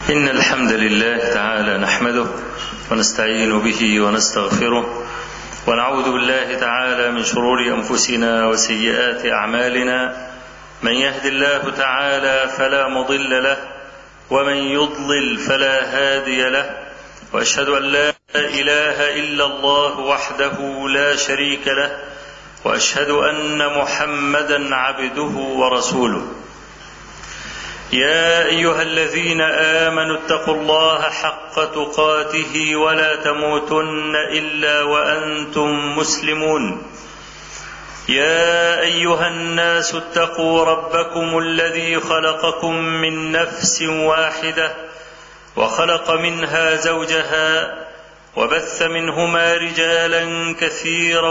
إن الحمد لله تعالى نحمده ونستعين به ونستغفره ونعوذ بالله تعالى من شرور أنفسنا وسيئات أعمالنا من يهد الله تعالى فلا مضل له ومن يضلل فلا هادي له وأشهد أن لا إله إلا الله وحده لا شريك له وأشهد أن محمدا عبده ورسوله يا ايها الذين امنوا اتقوا الله حق تقاته ولا تموتن الا وانتم مسلمون يا ايها الناس اتقوا ربكم الذي خلقكم من نفس واحده وخلق منها زوجها وبث منهما رجالا كثيرا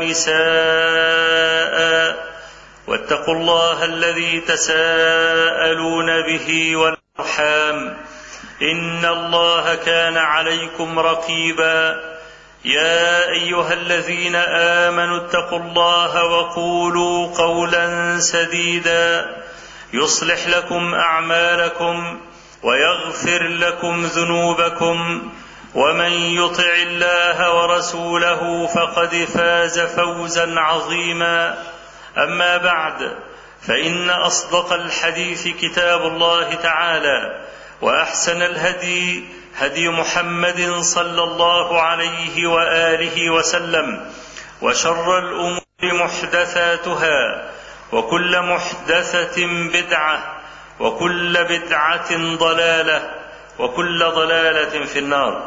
ونساء واتقوا الله الذي تساءلون به والارحام ان الله كان عليكم رقيبا يا ايها الذين امنوا اتقوا الله وقولوا قولا سديدا يصلح لكم اعمالكم ويغفر لكم ذنوبكم ومن يطع الله ورسوله فقد فاز فوزا عظيما أما بعد فإن أصدق الحديث كتاب الله تعالى وأحسن الهدي هدي محمد صلى الله عليه وآله وسلم وشر الأمور محدثاتها وكل محدثة بدعة وكل بدعة ضلالة وكل ضلالة في النار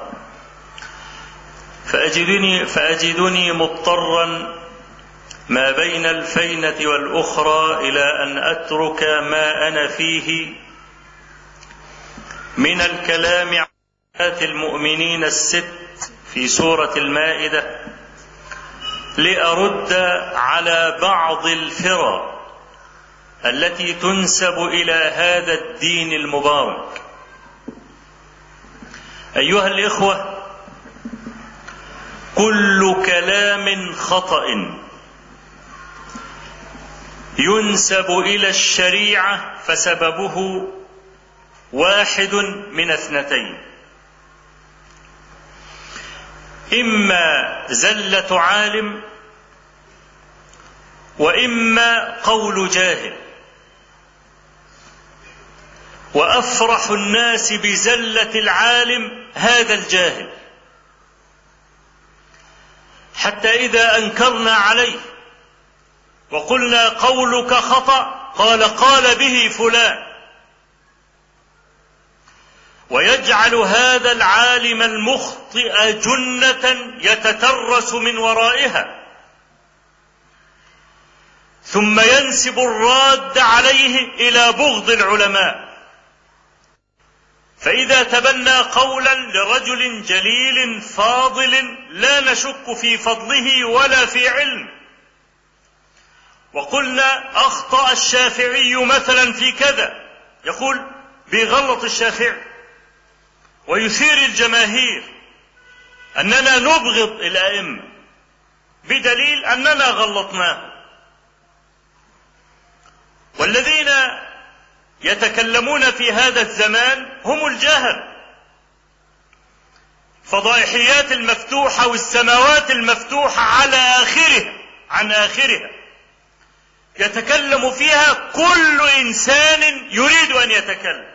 فأجدني فأجدني مضطرا ما بين الفينة والأخرى إلى أن أترك ما أنا فيه من الكلام عن آيات المؤمنين الست في سورة المائدة لأرد على بعض الفرى التي تنسب إلى هذا الدين المبارك أيها الإخوة كل كلام خطأ ينسب الى الشريعه فسببه واحد من اثنتين اما زله عالم واما قول جاهل وافرح الناس بزله العالم هذا الجاهل حتى اذا انكرنا عليه وقلنا قولك خطأ قال قال به فلان ويجعل هذا العالم المخطئ جنة يتترس من ورائها ثم ينسب الراد عليه إلى بغض العلماء فإذا تبنى قولا لرجل جليل فاضل لا نشك في فضله ولا في علمه وقلنا أخطأ الشافعي مثلا في كذا يقول بيغلط الشافعي ويثير الجماهير أننا نبغض الأئمة بدليل أننا غلطناه والذين يتكلمون في هذا الزمان هم الجهل فضائحيات المفتوحة والسماوات المفتوحة على آخرها عن آخرها يتكلم فيها كل انسان يريد ان يتكلم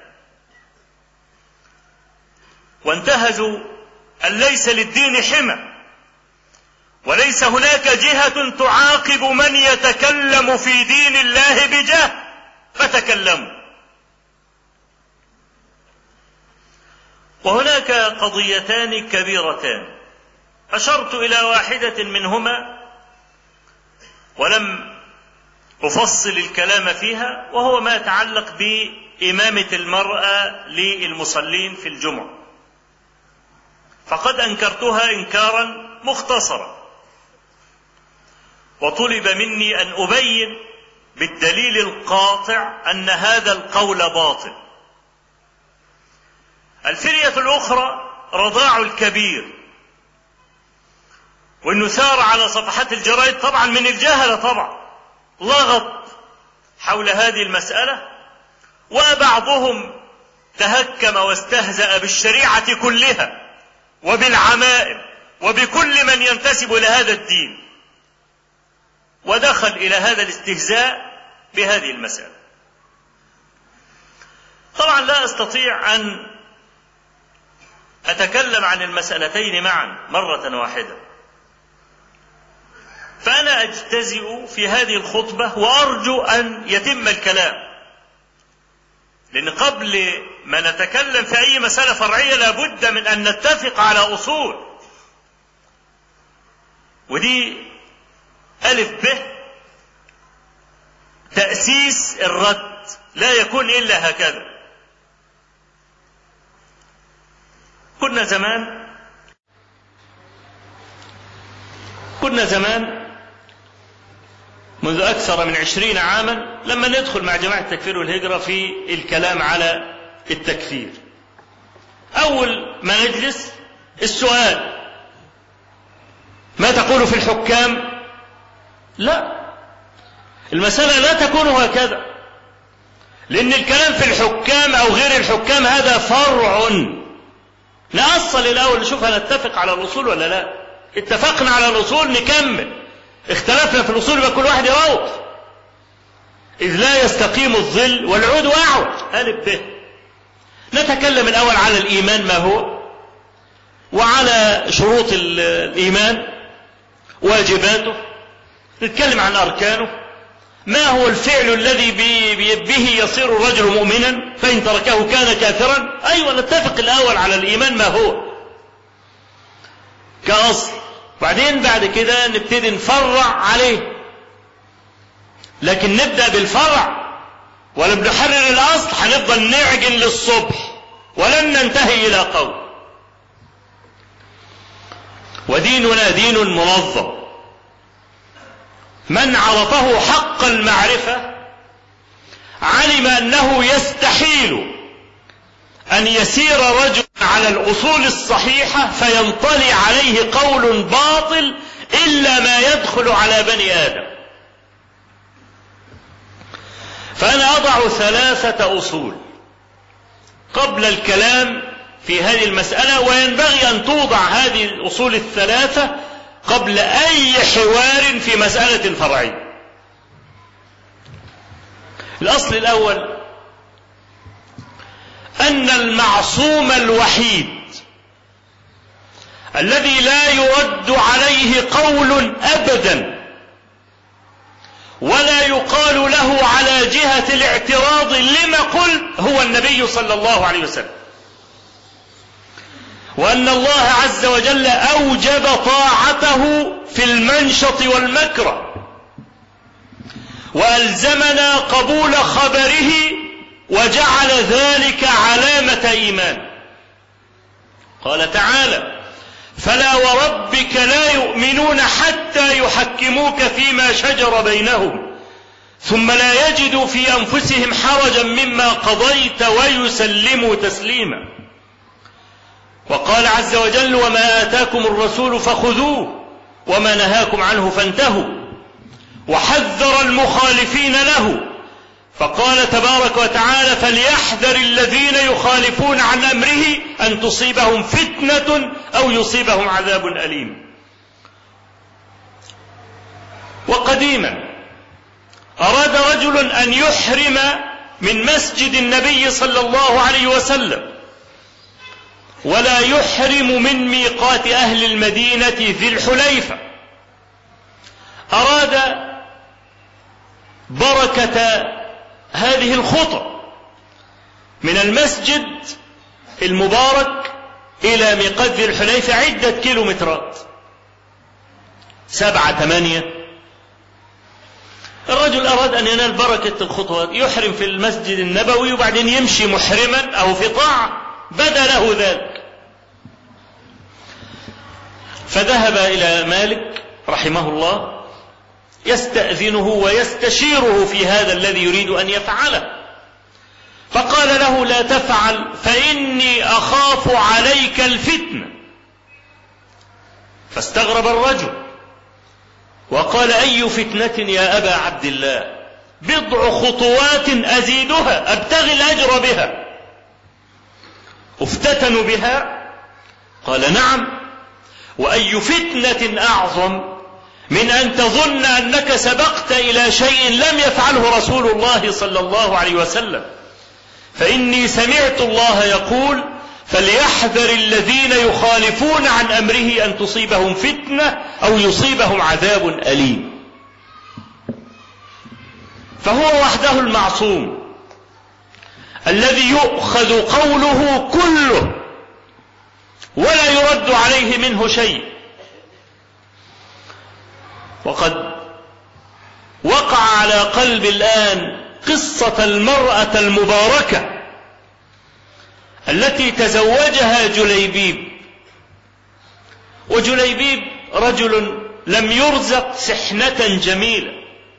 وانتهزوا ان ليس للدين حمى وليس هناك جهه تعاقب من يتكلم في دين الله بجهل فتكلموا وهناك قضيتان كبيرتان اشرت الى واحده منهما ولم أفصل الكلام فيها وهو ما يتعلق بإمامة المرأة للمصلين في الجمعة فقد أنكرتها إنكارا مختصرا وطلب مني أن أبين بالدليل القاطع أن هذا القول باطل الفرية الأخرى رضاع الكبير وانه سار على صفحات الجرائد طبعا من الجهله طبعا لغط حول هذه المسألة وبعضهم تهكم واستهزأ بالشريعة كلها وبالعمائم وبكل من ينتسب إلى هذا الدين ودخل إلى هذا الاستهزاء بهذه المسألة طبعا لا أستطيع أن أتكلم عن المسألتين معا مرة واحدة فأنا أجتزئ في هذه الخطبة وأرجو أن يتم الكلام لأن قبل ما نتكلم في أي مسألة فرعية لابد من أن نتفق على أصول ودي ألف ب تأسيس الرد لا يكون إلا هكذا كنا زمان كنا زمان منذ أكثر من عشرين عاما لما ندخل مع جماعة التكفير والهجرة في الكلام على التكفير أول ما نجلس السؤال ما تقول في الحكام لا المسألة لا تكون هكذا لأن الكلام في الحكام أو غير الحكام هذا فرع نأصل الأول نشوف هنتفق على الأصول ولا لا اتفقنا على الأصول نكمل اختلفنا في الأصول يبقى كل واحد يروح إذ لا يستقيم الظل والعود أعوج ألف به نتكلم الأول على الإيمان ما هو وعلى شروط الإيمان واجباته نتكلم عن أركانه ما هو الفعل الذي به يصير الرجل مؤمنا فإن تركه كان كافرا أيوة نتفق الأول على الإيمان ما هو كأصل بعدين بعد كده نبتدي نفرع عليه لكن نبدأ بالفرع ولم نحرر الأصل هنفضل نعجن للصبح ولن ننتهي إلى قول وديننا دين منظم من عرفه حق المعرفة علم أنه يستحيل أن يسير رجل على الأصول الصحيحة فينطلي عليه قول باطل إلا ما يدخل على بني آدم فأنا أضع ثلاثة أصول قبل الكلام في هذه المسألة وينبغي أن توضع هذه الأصول الثلاثة قبل أي حوار في مسألة فرعية الأصل الأول أن المعصوم الوحيد الذي لا يرد عليه قول أبدا ولا يقال له على جهة الاعتراض لما قل هو النبي صلى الله عليه وسلم وأن الله عز وجل أوجب طاعته في المنشط والمكره وألزمنا قبول خبره وجعل ذلك علامة إيمان قال تعالى فلا وربك لا يؤمنون حتى يحكموك فيما شجر بينهم ثم لا يجدوا في أنفسهم حرجا مما قضيت ويسلموا تسليما وقال عز وجل وما آتاكم الرسول فخذوه وما نهاكم عنه فانتهوا وحذر المخالفين له فقال تبارك وتعالى فليحذر الذين يخالفون عن امره ان تصيبهم فتنه او يصيبهم عذاب اليم وقديما اراد رجل ان يحرم من مسجد النبي صلى الله عليه وسلم ولا يحرم من ميقات اهل المدينه ذي الحليفه اراد بركه هذه الخطى من المسجد المبارك إلى ميقات ذي الحليفة عدة كيلومترات سبعة ثمانية الرجل أراد أن ينال بركة الخطوات يحرم في المسجد النبوي وبعدين يمشي محرما أو في طاعة بدا له ذلك فذهب إلى مالك رحمه الله يستأذنه ويستشيره في هذا الذي يريد أن يفعله فقال له لا تفعل فإني أخاف عليك الفتنة فاستغرب الرجل وقال أي فتنة يا أبا عبد الله بضع خطوات أزيدها أبتغي الأجر بها افتتنوا بها قال نعم وأي فتنة أعظم من أن تظن أنك سبقت إلى شيء لم يفعله رسول الله صلى الله عليه وسلم فإني سمعت الله يقول فليحذر الذين يخالفون عن أمره أن تصيبهم فتنة أو يصيبهم عذاب أليم فهو وحده المعصوم الذي يؤخذ قوله كله ولا يرد عليه منه شيء وقد وقع على قلب الآن قصة المرأة المباركة التي تزوجها جليبيب وجليبيب رجل لم يرزق سحنة جميلة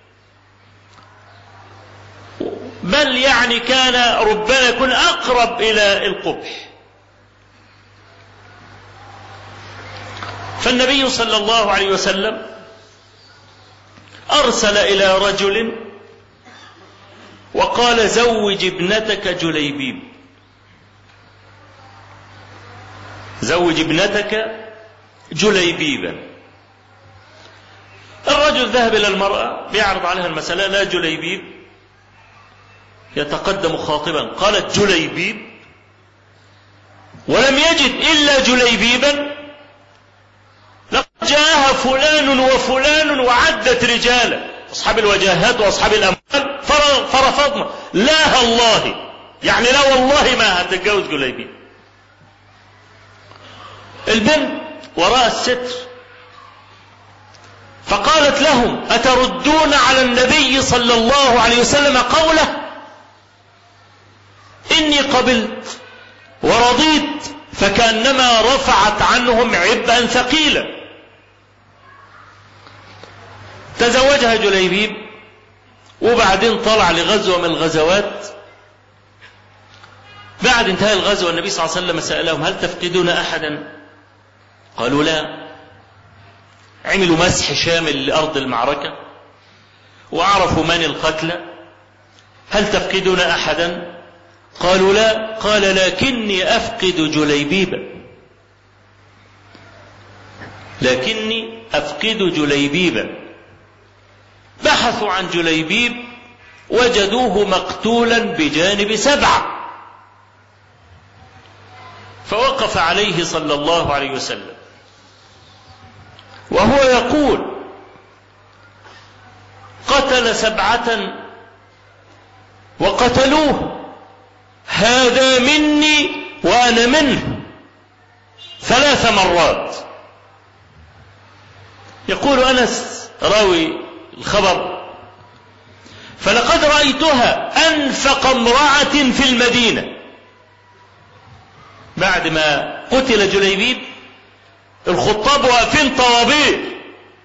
بل يعني كان ربما يكون أقرب إلى القبح فالنبي صلى الله عليه وسلم أرسل إلى رجل وقال زوج ابنتك جليبيب زوج ابنتك جليبيبا الرجل ذهب إلى المرأة بيعرض عليها المسألة لا جليبيب يتقدم خاطبا قالت جليبيب ولم يجد إلا جليبيبا لقد جاءها فلان وفلان وعدت رجالا أصحاب الوجاهات وأصحاب الأموال فرفضنا لا الله يعني لا والله ما هتتجوز جليبيب البنت وراء الستر فقالت لهم أتردون على النبي صلى الله عليه وسلم قوله إني قبلت ورضيت فكأنما رفعت عنهم عبئا ثقيلا تزوجها جليبيب وبعدين طلع لغزوة من الغزوات بعد انتهاء الغزوة النبي صلى الله عليه وسلم سألهم هل تفقدون أحدا قالوا لا عملوا مسح شامل لأرض المعركة وعرفوا من القتلى هل تفقدون أحدا قالوا لا قال لكني أفقد جليبيبا لكني أفقد جليبيبا بحثوا عن جليبيب وجدوه مقتولا بجانب سبعة فوقف عليه صلى الله عليه وسلم وهو يقول قتل سبعة وقتلوه هذا مني وأنا منه ثلاث مرات يقول أنس راوي الخبر فلقد رأيتها أنفق امرأة في المدينة بعد ما قتل جليبيب الخطاب واقفين طوابير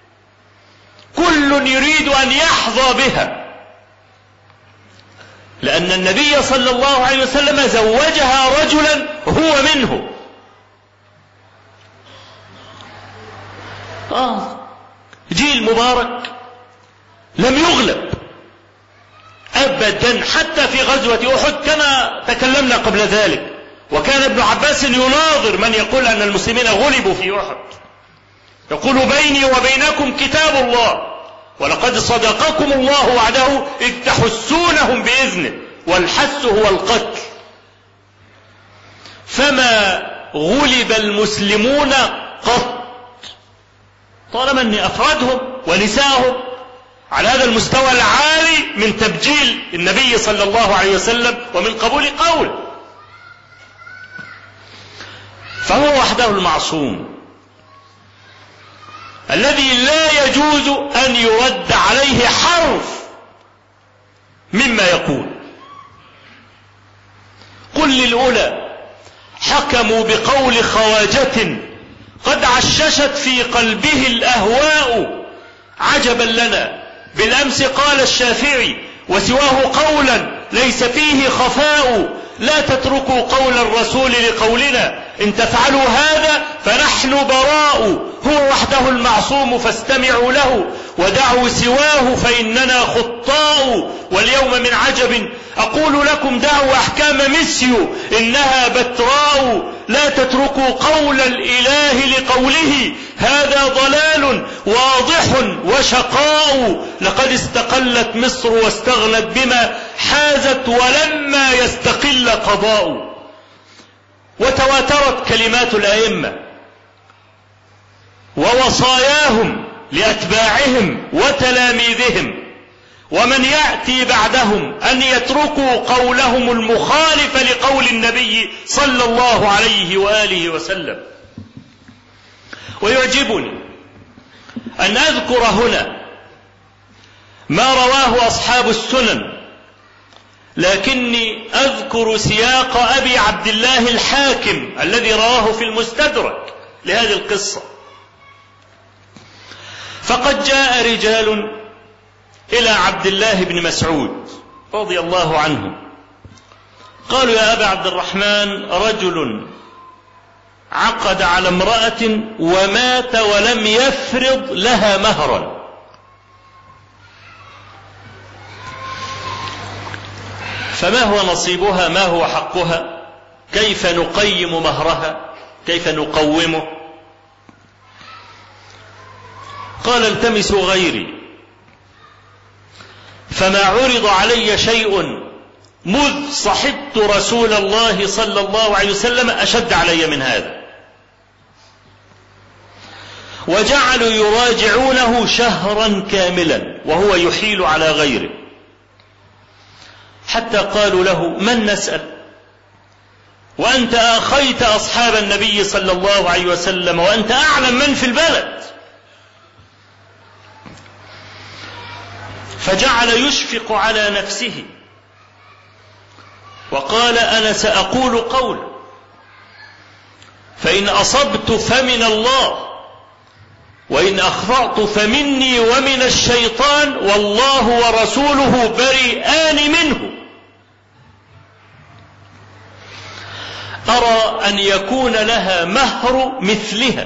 كل يريد أن يحظى بها لأن النبي صلى الله عليه وسلم زوجها رجلا هو منه آه جيل مبارك لم يغلب أبدا حتى في غزوة أحد كما تكلمنا قبل ذلك وكان ابن عباس يناظر من يقول أن المسلمين غلبوا في أحد يقول بيني وبينكم كتاب الله ولقد صدقكم الله وعده إذ تحسونهم بإذنه والحس هو القتل فما غلب المسلمون قط طالما أني أفرادهم ونساهم على هذا المستوى العالي من تبجيل النبي صلى الله عليه وسلم ومن قبول قول فهو وحده المعصوم الذي لا يجوز أن يرد عليه حرف مما يقول قل للأولى حكموا بقول خواجة قد عششت في قلبه الأهواء عجبا لنا بالأمس قال الشافعي وسواه قولا ليس فيه خفاء لا تتركوا قول الرسول لقولنا إن تفعلوا هذا فنحن براء هو وحده المعصوم فاستمعوا له ودعوا سواه فإننا خطاء واليوم من عجب أقول لكم دعوا أحكام ميسيو إنها بتراء لا تتركوا قول الإله لقوله هذا ضلال واضح وشقاء لقد استقلت مصر واستغنت بما حازت ولما يستقل قضاء وتواترت كلمات الأئمة ووصاياهم لأتباعهم وتلاميذهم ومن يأتي بعدهم أن يتركوا قولهم المخالف لقول النبي صلى الله عليه وآله وسلم ويعجبني أن أذكر هنا ما رواه أصحاب السنن لكني أذكر سياق أبي عبد الله الحاكم الذي رواه في المستدرك لهذه القصة فقد جاء رجال إلى عبد الله بن مسعود رضي الله عنه قالوا يا أبا عبد الرحمن رجل عقد على امرأة ومات ولم يفرض لها مهرا فما هو نصيبها ما هو حقها كيف نقيم مهرها كيف نقومه قال التمسوا غيري فما عرض علي شيء مذ صحبت رسول الله صلى الله عليه وسلم اشد علي من هذا وجعلوا يراجعونه شهرا كاملا وهو يحيل على غيره حتى قالوا له من نسال وانت اخيت اصحاب النبي صلى الله عليه وسلم وانت اعلم من في البلد فجعل يشفق على نفسه وقال انا ساقول قولا فان اصبت فمن الله وان اخطات فمني ومن الشيطان والله ورسوله بريئان منه ارى ان يكون لها مهر مثلها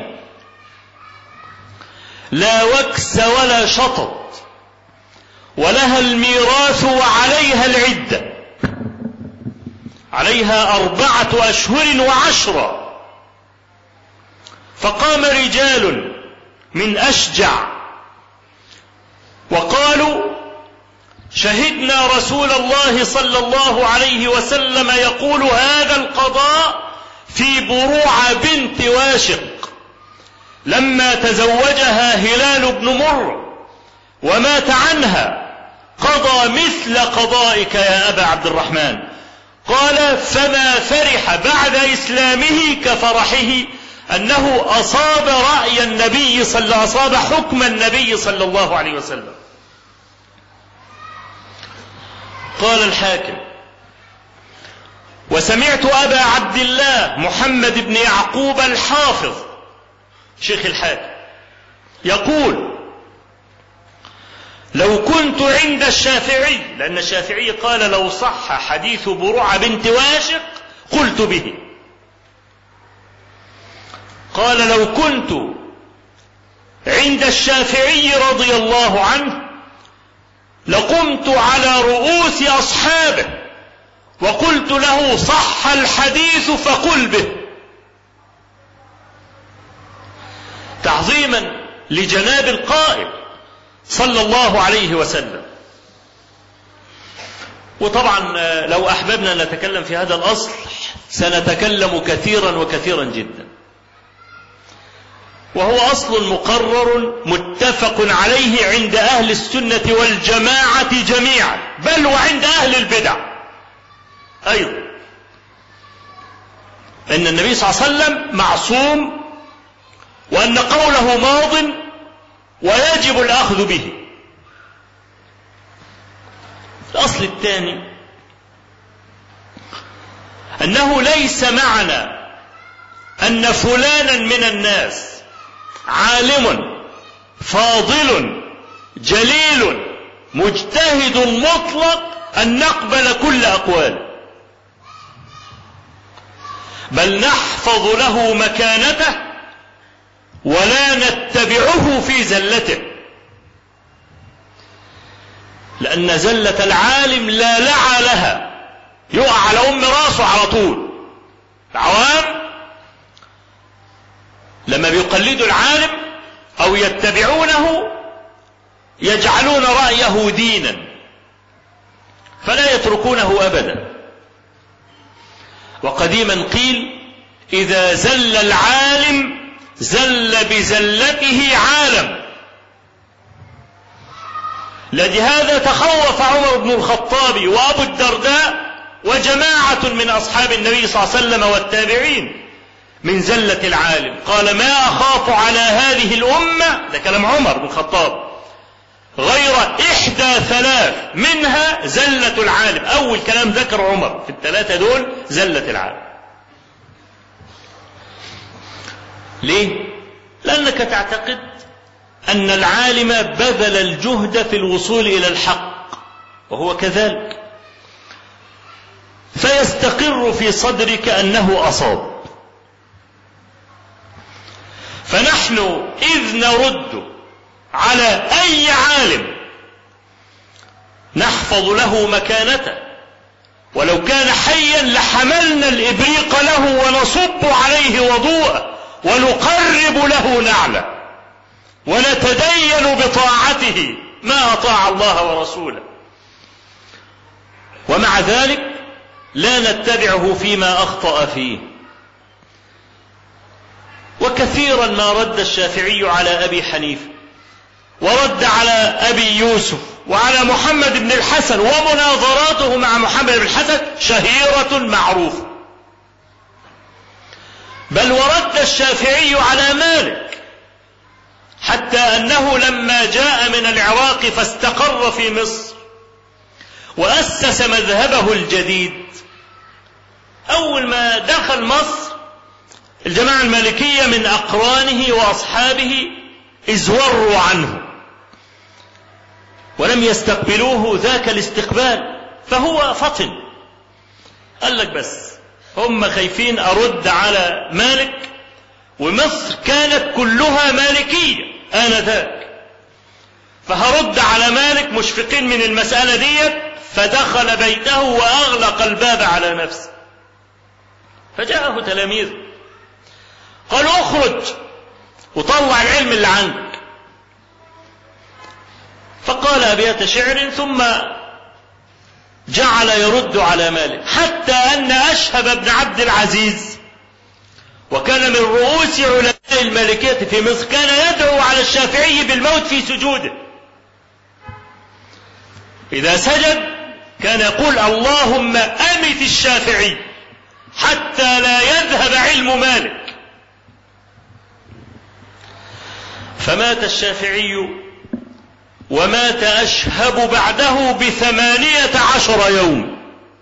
لا وكس ولا شطط ولها الميراث وعليها العدة عليها أربعة أشهر وعشرة فقام رجال من أشجع وقالوا شهدنا رسول الله صلى الله عليه وسلم يقول هذا القضاء في بروع بنت واشق لما تزوجها هلال بن مر ومات عنها قضى مثل قضائك يا أبا عبد الرحمن قال فما فرح بعد إسلامه كفرحه أنه أصاب رأي النبي صلى الله أصاب حكم النبي صلى الله عليه وسلم قال الحاكم وسمعت أبا عبد الله محمد بن يعقوب الحافظ شيخ الحاكم يقول لو كنت عند الشافعي لأن الشافعي قال لو صح حديث بروع بنت واشق قلت به قال لو كنت عند الشافعي رضي الله عنه لقمت على رؤوس أصحابه وقلت له صح الحديث فقل به تعظيما لجناب القائل صلى الله عليه وسلم وطبعا لو احببنا ان نتكلم في هذا الاصل سنتكلم كثيرا وكثيرا جدا وهو اصل مقرر متفق عليه عند اهل السنه والجماعه جميعا بل وعند اهل البدع ايضا ان النبي صلى الله عليه وسلم معصوم وان قوله ماض ويجب الأخذ به الأصل الثاني أنه ليس معنى أن فلانا من الناس عالم فاضل جليل مجتهد مطلق أن نقبل كل أقواله بل نحفظ له مكانته ولا نتبعه في زلته لأن زلة العالم لا لعى لها يقع على أم راسه على طول العوام لما بيقلدوا العالم أو يتبعونه يجعلون رأيه دينا فلا يتركونه أبدا وقديما قيل إذا زل العالم زل بزلته عالم لهذا تخوف عمر بن الخطاب وأبو الدرداء وجماعة من أصحاب النبي صلى الله عليه وسلم والتابعين من زلة العالم قال ما أخاف على هذه الأمة ده كلام عمر بن الخطاب غير إحدى ثلاث منها زلة العالم أول كلام ذكر عمر في الثلاثة دول زلة العالم ليه؟ لأنك تعتقد أن العالم بذل الجهد في الوصول إلى الحق وهو كذلك فيستقر في صدرك أنه أصاب فنحن إذ نرد على أي عالم نحفظ له مكانته ولو كان حيا لحملنا الإبريق له ونصب عليه وضوءه ونقرب له نعله ونتدين بطاعته ما أطاع الله ورسوله ومع ذلك لا نتبعه فيما أخطأ فيه وكثيرا ما رد الشافعي على أبي حنيفة ورد على أبي يوسف وعلى محمد بن الحسن ومناظراته مع محمد بن الحسن شهيرة معروفة بل ورد الشافعي على مالك حتى أنه لما جاء من العراق فاستقر في مصر وأسس مذهبه الجديد أول ما دخل مصر الجماعة المالكية من أقرانه وأصحابه ازوروا عنه ولم يستقبلوه ذاك الاستقبال فهو فطن قال لك بس هم خايفين أرد على مالك ومصر كانت كلها مالكية آنذاك فهرد على مالك مشفقين من المسألة ديت فدخل بيته وأغلق الباب على نفسه فجاءه تلاميذ قالوا اخرج وطلع العلم اللي عندك فقال أبيات شعر ثم جعل يرد على مالك حتى أن أشهب بن عبد العزيز وكان من رؤوس علماء المالكية في مصر كان يدعو على الشافعي بالموت في سجوده إذا سجد كان يقول اللهم أمت الشافعي حتى لا يذهب علم مالك فمات الشافعي ومات أشهب بعده بثمانية عشر يوم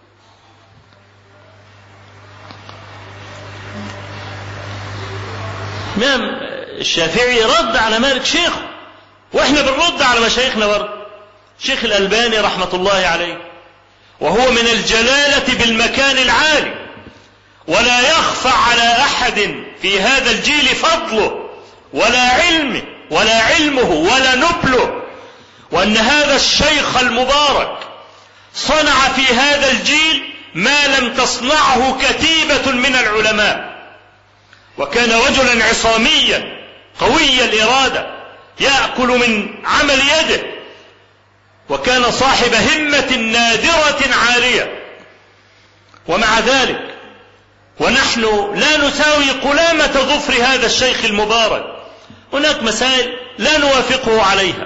الإمام الشافعي رد على مالك شيخه وإحنا بنرد على مشايخنا برضه شيخ الألباني رحمة الله عليه وهو من الجلالة بالمكان العالي ولا يخفى على أحد في هذا الجيل فضله ولا علمه ولا علمه ولا نبله وأن هذا الشيخ المبارك صنع في هذا الجيل ما لم تصنعه كتيبة من العلماء وكان رجلا عصاميا قوي الإرادة يأكل من عمل يده وكان صاحب همة نادرة عالية ومع ذلك ونحن لا نساوي قلامة ظفر هذا الشيخ المبارك هناك مسائل لا نوافقه عليها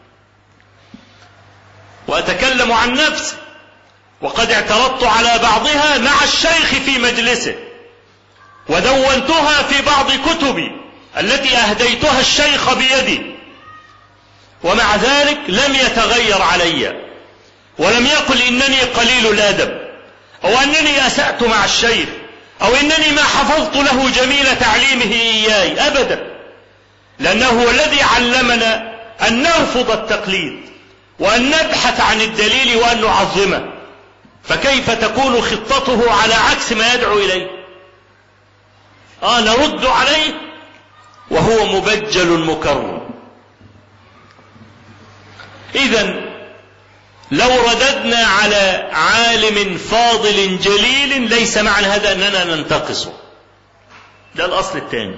وأتكلم عن نفسي وقد اعترضت على بعضها مع الشيخ في مجلسه ودونتها في بعض كتبي التي أهديتها الشيخ بيدي ومع ذلك لم يتغير علي ولم يقل إنني قليل الأدب أو أنني أسأت مع الشيخ أو إنني ما حفظت له جميل تعليمه إياي أبدا لأنه هو الذي علمنا أن نرفض التقليد وأن نبحث عن الدليل وأن نعظمه فكيف تكون خطته على عكس ما يدعو إليه آه نرد عليه وهو مبجل مكرم إذا لو رددنا على عالم فاضل جليل ليس معنى هذا أننا ننتقصه ده الأصل الثاني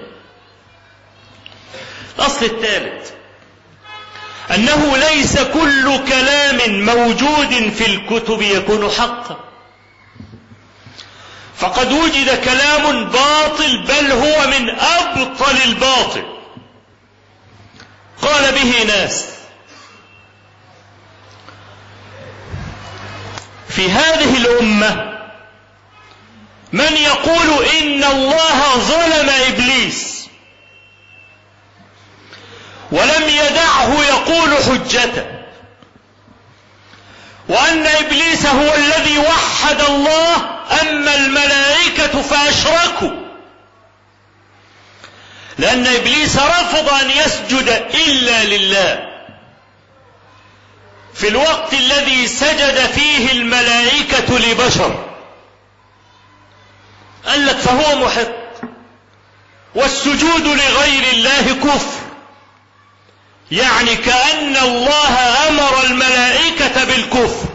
الأصل الثالث أنه ليس كل كلام موجود في الكتب يكون حقا فقد وجد كلام باطل بل هو من أبطل الباطل قال به ناس في هذه الأمة من يقول إن الله ظلم إبليس ولم يدعه يقول حجته وأن إبليس هو الذي وحد الله أما الملائكة فأشركوا لأن إبليس رفض أن يسجد إلا لله في الوقت الذي سجد فيه الملائكة لبشر قال لك فهو محق والسجود لغير الله كفر يعني كأن الله أمر الملائكة بالكفر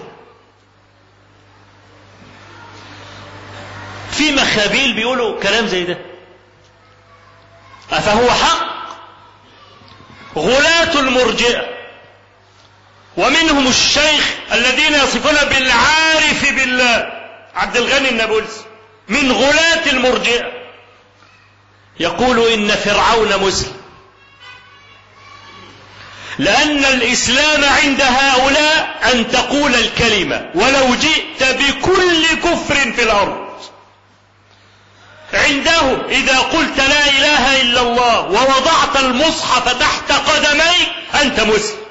في مخابيل بيقولوا كلام زي ده أفهو حق غلاة المرجئة ومنهم الشيخ الذين يصفون بالعارف بالله عبد الغني النابلسي من غلاة المرجئة يقول إن فرعون مسلم لأن الإسلام عند هؤلاء أن تقول الكلمة ولو جئت بكل كفر في الأرض عندهم إذا قلت لا إله إلا الله ووضعت المصحف تحت قدميك أنت مسلم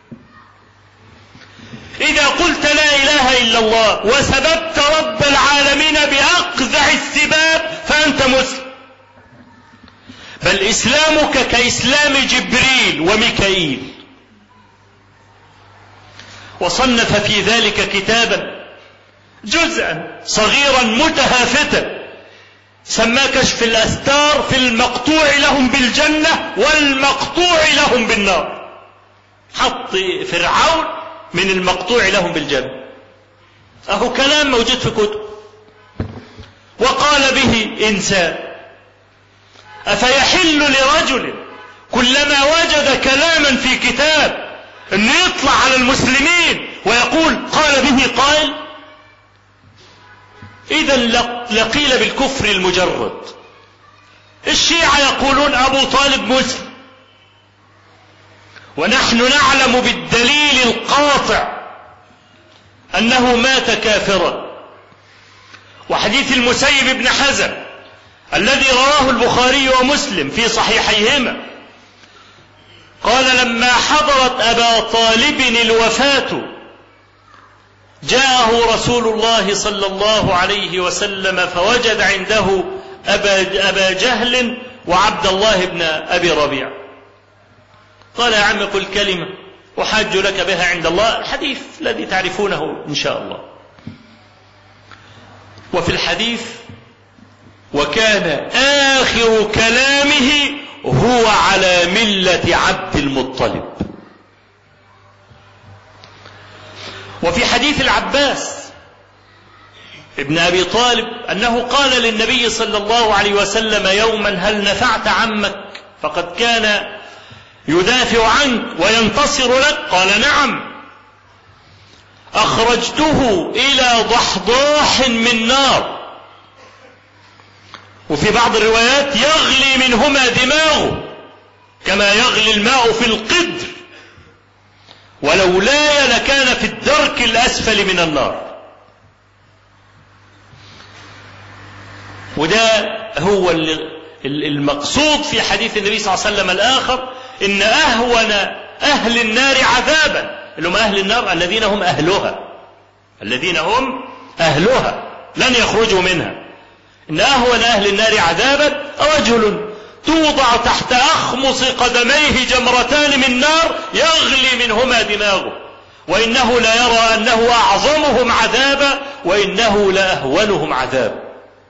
إذا قلت لا إله إلا الله وسببت رب العالمين بأقذع السباب فأنت مسلم بل إسلامك كإسلام جبريل وميكائيل وصنف في ذلك كتابا جزءا صغيرا متهافتا سماه كشف الأستار في المقطوع لهم بالجنة والمقطوع لهم بالنار حط فرعون من المقطوع لهم بالجنة أهو كلام موجود في كتب وقال به إنسان أفيحل لرجل كلما وجد كلاما في كتاب أنه يطلع على المسلمين ويقول قال به قائل إذا لقيل بالكفر المجرد الشيعة يقولون أبو طالب مسلم ونحن نعلم بالدليل القاطع أنه مات كافرا وحديث المسيب بن حزم الذي رواه البخاري ومسلم في صحيحيهما قال لما حضرت أبا طالب الوفاة جاءه رسول الله صلى الله عليه وسلم فوجد عنده أبا, أبا جهل وعبد الله بن أبي ربيع قال يا عم قل كلمة أحاج لك بها عند الله الحديث الذي تعرفونه إن شاء الله وفي الحديث وكان آخر كلامه هو على ملة عبد المطلب وفي حديث العباس ابن ابي طالب انه قال للنبي صلى الله عليه وسلم يوما هل نفعت عمك فقد كان يدافع عنك وينتصر لك قال نعم اخرجته الى ضحضاح من نار وفي بعض الروايات يغلي منهما دماغه كما يغلي الماء في القدر ولولاي لكان في الدرك الأسفل من النار وده هو المقصود في حديث النبي صلى الله عليه وسلم الآخر إن أهون أهل النار عذابا اللي هم أهل النار الذين هم أهلها الذين هم أهلها لن يخرجوا منها إن أهون أهل النار عذابا رجل توضع تحت أخمص قدميه جمرتان من نار يغلي منهما دماغه وإنه لا يرى أنه أعظمهم عذابا وإنه لأهونهم عذابا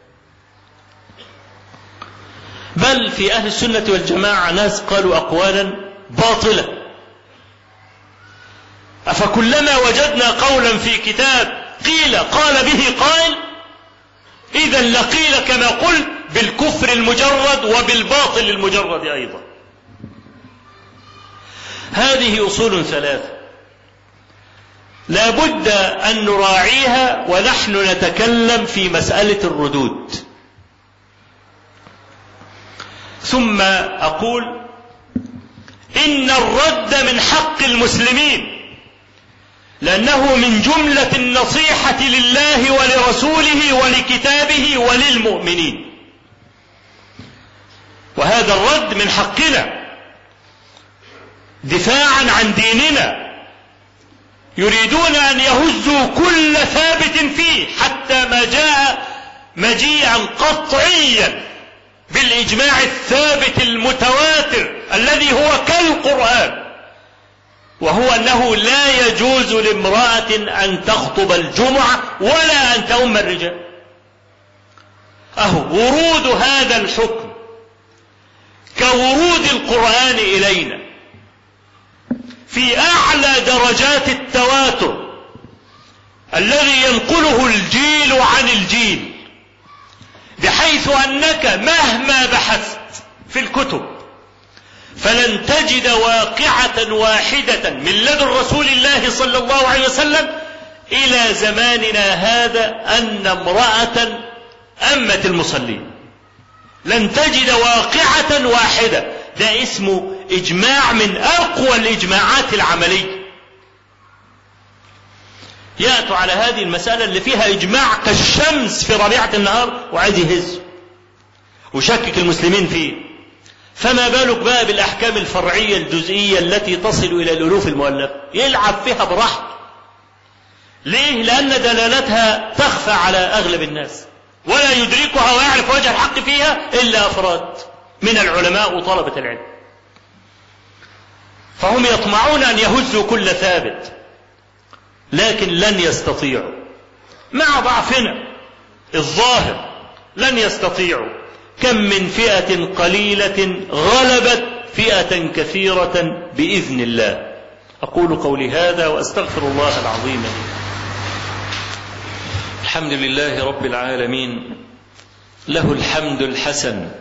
بل في أهل السنة والجماعة ناس قالوا أقوالا باطلة أفكلما وجدنا قولا في كتاب قيل قال به قائل إذا لقيل كما قلت بالكفر المجرد وبالباطل المجرد أيضا هذه أصول ثلاثة لا بد أن نراعيها ونحن نتكلم في مسألة الردود ثم أقول إن الرد من حق المسلمين لأنه من جملة النصيحة لله ولرسوله ولكتابه وللمؤمنين وهذا الرد من حقنا دفاعا عن ديننا يريدون أن يهزوا كل ثابت فيه حتى ما جاء مجيئا قطعيا بالإجماع الثابت المتواتر الذي هو كالقرآن وهو أنه لا يجوز لامرأة أن تخطب الجمعة ولا أن تؤم الرجال أهو ورود هذا الحكم كورود القرآن إلينا في أعلى درجات التواتر الذي ينقله الجيل عن الجيل بحيث أنك مهما بحثت في الكتب فلن تجد واقعة واحدة من لدن رسول الله صلى الله عليه وسلم إلى زماننا هذا أن امرأة أمت المصلين لن تجد واقعة واحدة ده اسمه إجماع من أقوى الإجماعات العملية يأتوا على هذه المسألة اللي فيها إجماع كالشمس في ربيعة النهار وعايز يهز وشكك المسلمين فيه فما بالك بقى بالأحكام الفرعية الجزئية التي تصل إلى الألوف المؤلفة يلعب فيها براحته ليه؟ لأن دلالتها تخفى على أغلب الناس ولا يدركها ويعرف وجه الحق فيها إلا أفراد من العلماء وطلبة العلم فهم يطمعون أن يهزوا كل ثابت لكن لن يستطيعوا مع ضعفنا الظاهر لن يستطيعوا كم من فئة قليلة غلبت فئة كثيرة بإذن الله أقول قولي هذا وأستغفر الله العظيم لي الحمد لله رب العالمين له الحمد الحسن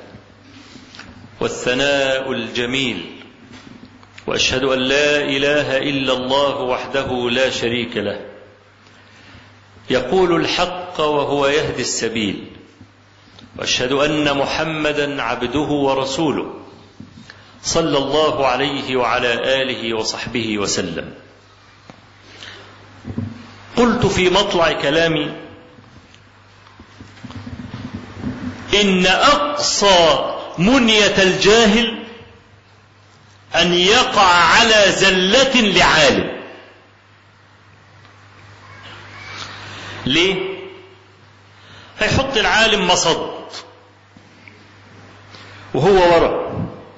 والثناء الجميل واشهد ان لا اله الا الله وحده لا شريك له يقول الحق وهو يهدي السبيل واشهد ان محمدا عبده ورسوله صلى الله عليه وعلى اله وصحبه وسلم قلت في مطلع كلامي ان اقصى منيه الجاهل أن يقع على زلة لعالم ليه؟ هيحط العالم مصد وهو ورا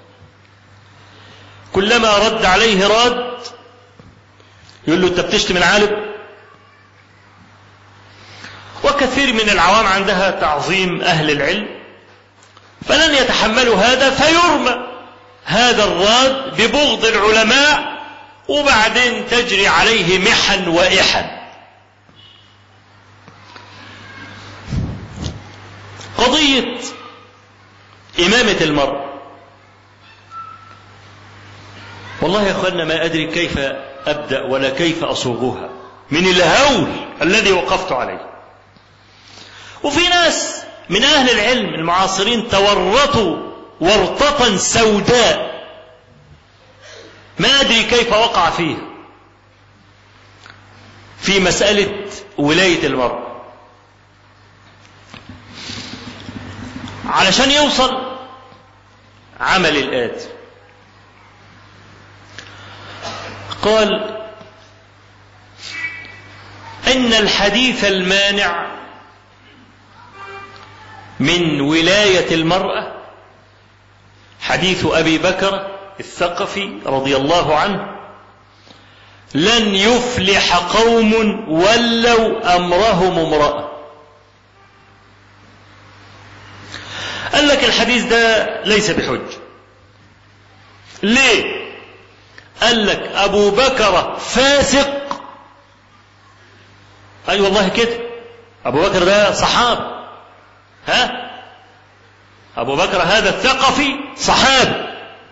كلما رد عليه راد يقول له انت بتشتم العالم وكثير من العوام عندها تعظيم اهل العلم فلن يتحملوا هذا فيرمى هذا الراد ببغض العلماء وبعدين تجري عليه محن وإحن قضية إمامة المرء والله يا أخوانا ما أدري كيف أبدأ ولا كيف أصوغها من الهول الذي وقفت عليه وفي ناس من أهل العلم المعاصرين تورطوا ورطة سوداء ما أدري كيف وقع فيها في مسألة ولاية المرء علشان يوصل عمل الآتي قال إن الحديث المانع من ولاية المرأة حديث أبي بكر الثقفي رضي الله عنه لن يفلح قوم ولوا أمرهم امرأة قال لك الحديث ده ليس بحج ليه قال لك أبو بكر فاسق أي أيوة والله كده أبو بكر ده صحاب ها أبو بكر هذا الثقفي صحابي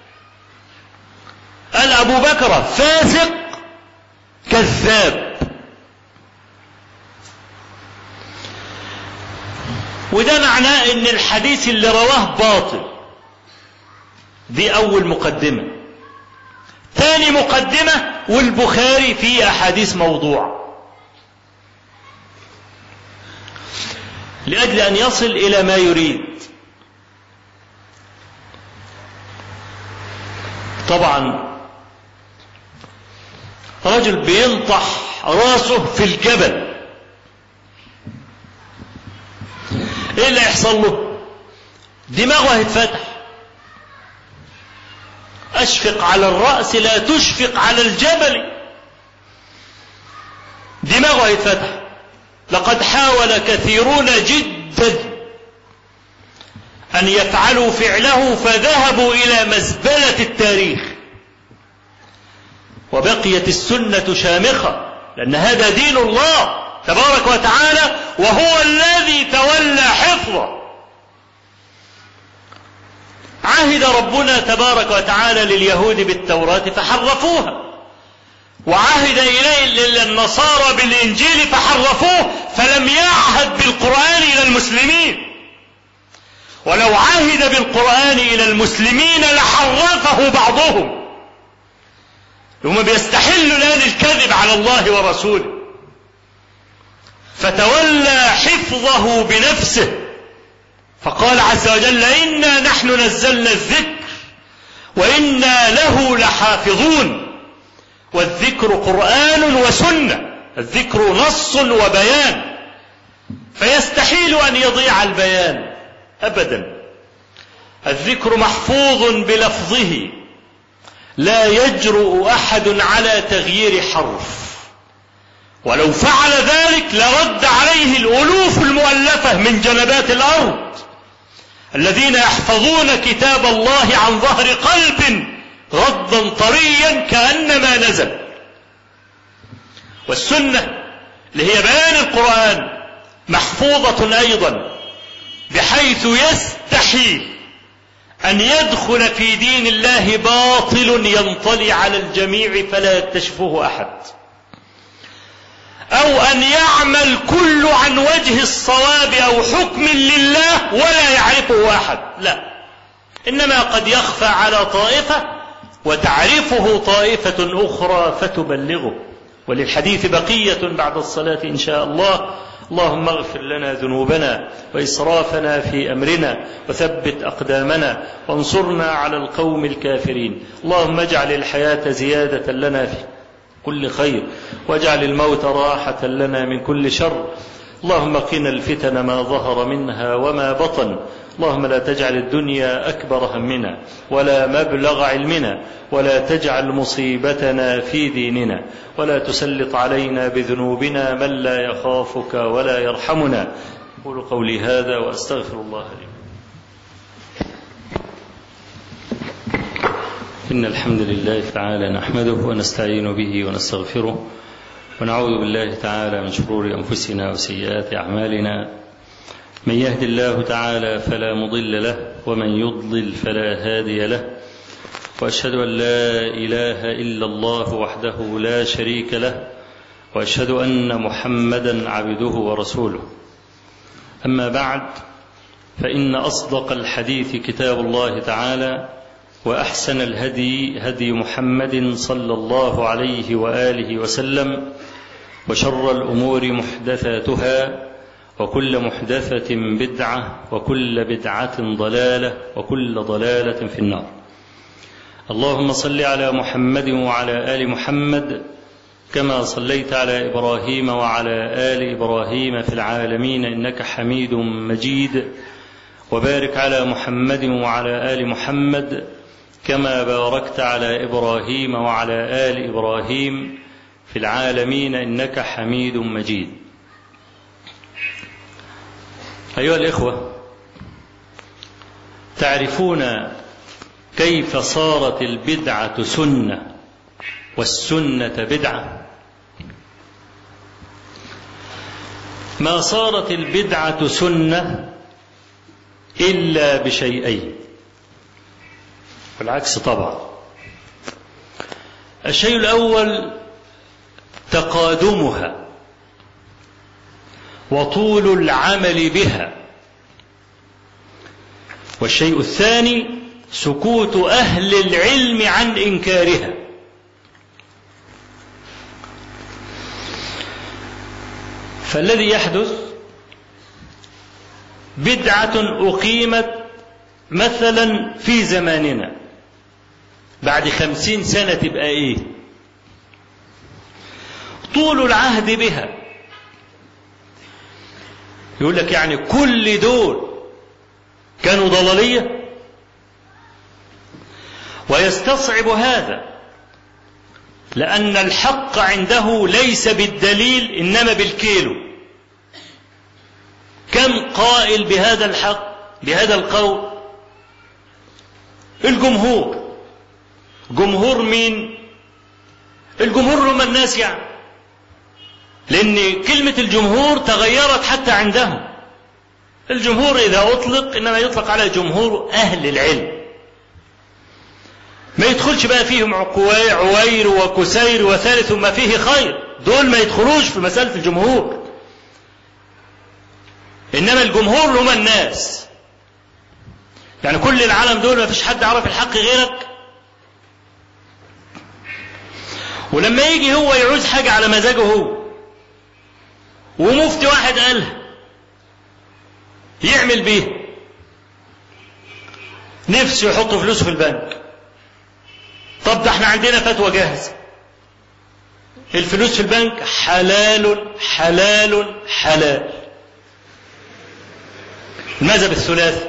قال أبو بكر فاسق كذاب وده معناه ان الحديث اللي رواه باطل دي اول مقدمة ثاني مقدمة والبخاري فيه احاديث موضوع لاجل ان يصل الى ما يريد طبعا رجل بينطح راسه في الجبل ايه اللي هيحصل له دماغه هيتفتح اشفق على الراس لا تشفق على الجبل دماغه هيتفتح لقد حاول كثيرون جدا ان يفعلوا فعله فذهبوا الى مزبله التاريخ وبقيت السنه شامخه لان هذا دين الله تبارك وتعالى وهو الذي تولى حفظه عهد ربنا تبارك وتعالى لليهود بالتوراة فحرفوها وعهد إليه النصارى بالإنجيل فحرفوه فلم يعهد بالقرآن إلى المسلمين ولو عهد بالقرآن إلى المسلمين لحرفه بعضهم هم بيستحلوا الآن الكذب على الله ورسوله فتولى حفظه بنفسه فقال عز وجل انا نحن نزلنا الذكر وانا له لحافظون والذكر قران وسنه الذكر نص وبيان فيستحيل ان يضيع البيان ابدا الذكر محفوظ بلفظه لا يجرؤ احد على تغيير حرف ولو فعل ذلك لرد عليه الالوف المؤلفه من جنبات الارض الذين يحفظون كتاب الله عن ظهر قلب غضا طريا كانما نزل والسنه اللي هي بيان القران محفوظه ايضا بحيث يستحيل ان يدخل في دين الله باطل ينطلي على الجميع فلا يكتشفه احد او ان يعمل كل عن وجه الصواب او حكم لله ولا يعرفه احد لا انما قد يخفى على طائفه وتعرفه طائفه اخرى فتبلغه وللحديث بقيه بعد الصلاه ان شاء الله اللهم اغفر لنا ذنوبنا واسرافنا في امرنا وثبت اقدامنا وانصرنا على القوم الكافرين اللهم اجعل الحياه زياده لنا في كل خير واجعل الموت راحة لنا من كل شر اللهم قنا الفتن ما ظهر منها وما بطن اللهم لا تجعل الدنيا أكبر همنا ولا مبلغ علمنا ولا تجعل مصيبتنا في ديننا ولا تسلط علينا بذنوبنا من لا يخافك ولا يرحمنا أقول قولي هذا وأستغفر الله لي إن الحمد لله تعالى نحمده ونستعين به ونستغفره ونعوذ بالله تعالى من شرور أنفسنا وسيئات أعمالنا من يهد الله تعالى فلا مضل له ومن يضلل فلا هادي له وأشهد أن لا إله إلا الله وحده لا شريك له وأشهد أن محمدا عبده ورسوله أما بعد فإن أصدق الحديث كتاب الله تعالى واحسن الهدي هدي محمد صلى الله عليه واله وسلم وشر الامور محدثاتها وكل محدثه بدعه وكل بدعه ضلاله وكل ضلاله في النار اللهم صل على محمد وعلى ال محمد كما صليت على ابراهيم وعلى ال ابراهيم في العالمين انك حميد مجيد وبارك على محمد وعلى ال محمد كما باركت على ابراهيم وعلى ال ابراهيم في العالمين انك حميد مجيد ايها الاخوه تعرفون كيف صارت البدعه سنه والسنه بدعه ما صارت البدعة سنة إلا بشيئين والعكس طبعا الشيء الأول تقادمها وطول العمل بها والشيء الثاني سكوت أهل العلم عن إنكارها فالذي يحدث بدعة أقيمت مثلا في زماننا بعد خمسين سنة تبقى إيه طول العهد بها يقول لك يعني كل دول كانوا ضلالية ويستصعب هذا لأن الحق عنده ليس بالدليل إنما بالكيلو كم قائل بهذا الحق بهذا القول الجمهور جمهور مين الجمهور هم الناس يعني لأن كلمة الجمهور تغيرت حتى عندهم الجمهور إذا أطلق إنما يطلق على جمهور أهل العلم ما يدخلش بقى فيهم عوير وكسير وثالث ما فيه خير دول ما يدخلوش في مسألة الجمهور إنما الجمهور هم الناس يعني كل العالم دول ما فيش حد عرف الحق غيرك ولما يجي هو يعوز حاجة على مزاجه هو ومفتي واحد قالها يعمل بيه نفسه يحط فلوسه في البنك طب ده احنا عندنا فتوى جاهزة الفلوس في البنك حلال حلال حلال المذهب الثلاثي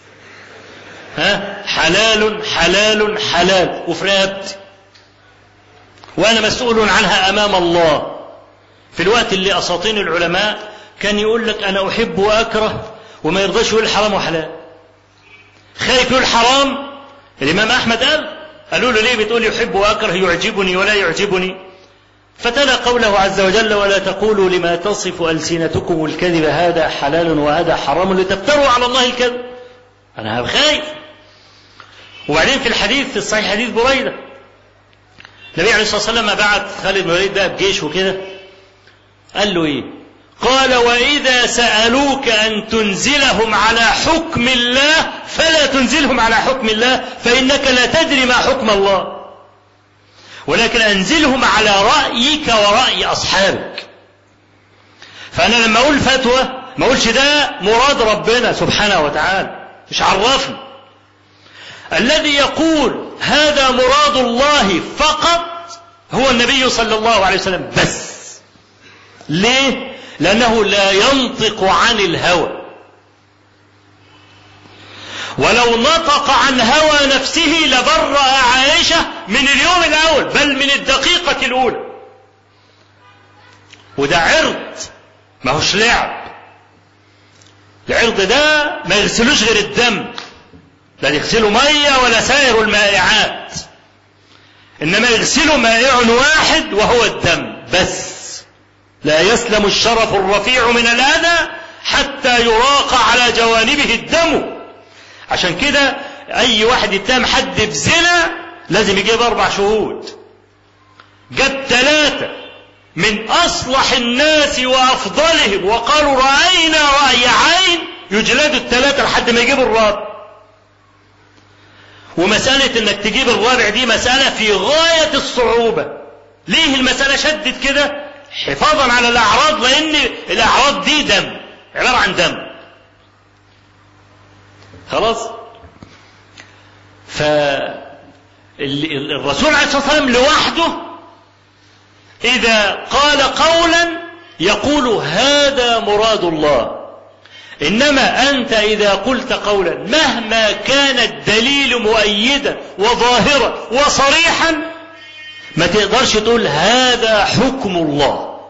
ها حلال حلال حلال وفي رقبتي وانا مسؤول عنها امام الله في الوقت اللي اساطين العلماء كان يقول لك انا احب واكره وما يرضاش يقول حرام وحلال خايف يقول حرام الامام احمد قال قالوا له ليه بتقول يحب واكره يعجبني ولا يعجبني فتلا قوله عز وجل ولا تقولوا لما تصف السنتكم الكذب هذا حلال وهذا حرام لتفتروا على الله الكذب انا خايف وبعدين في الحديث في الصحيح حديث بريده النبي عليه الصلاه والسلام بعت خالد بن الوليد بقى بجيش وكده قال له ايه قال واذا سالوك ان تنزلهم على حكم الله فلا تنزلهم على حكم الله فانك لا تدري ما حكم الله ولكن انزلهم على رايك وراي اصحابك فانا لما اقول فتوى ما اقولش ده مراد ربنا سبحانه وتعالى مش عرفني الذي يقول هذا مراد الله فقط هو النبي صلى الله عليه وسلم بس ليه لانه لا ينطق عن الهوى ولو نطق عن هوى نفسه لبرأ عائشة من اليوم الأول بل من الدقيقة الأولى وده عرض ما هوش لعب العرض ده ما يغسلوش غير الدم لا يغسلوا مية ولا سائر المائعات إنما يغسلوا مائع واحد وهو الدم بس لا يسلم الشرف الرفيع من الأذى حتى يراق على جوانبه الدم عشان كده أي واحد يتهم حد بزنا لازم يجيب أربع شهود جاب ثلاثة من أصلح الناس وأفضلهم وقالوا رأينا رأي عين يجلدوا الثلاثة لحد ما يجيبوا الرابع ومسألة انك تجيب الرابع دي مسألة في غاية الصعوبة ليه المسألة شدت كده حفاظا على الأعراض لأن الأعراض دي دم عبارة عن دم خلاص فالرسول عليه الصلاة والسلام لوحده إذا قال قولا يقول هذا مراد الله إنما أنت إذا قلت قولا مهما كان الدليل مؤيدا وظاهرا وصريحا ما تقدرش تقول هذا حكم الله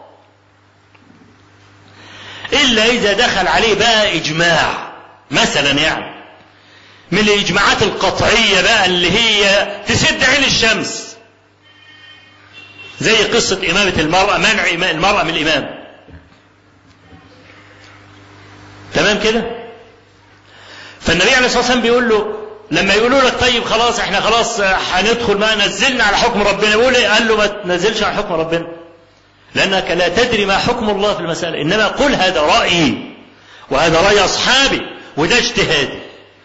إلا إذا دخل عليه بقى إجماع مثلا يعني من الإجماعات القطعية بقى اللي هي تسد عين الشمس زي قصة إمامة المرأة منع المرأة من الإمام تمام كده فالنبي عليه الصلاه والسلام بيقول له لما يقولوا لك طيب خلاص احنا خلاص هندخل ما نزلنا على حكم ربنا يقول ايه قال له ما تنزلش على حكم ربنا لانك لا تدري ما حكم الله في المساله انما قل هذا رايي وهذا راي اصحابي وده اجتهادي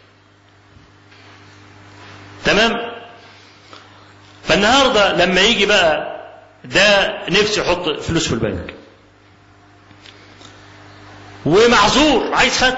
تمام فالنهارده لما يجي بقى ده نفسه يحط فلوس في البنك ومعذور عايز فتوى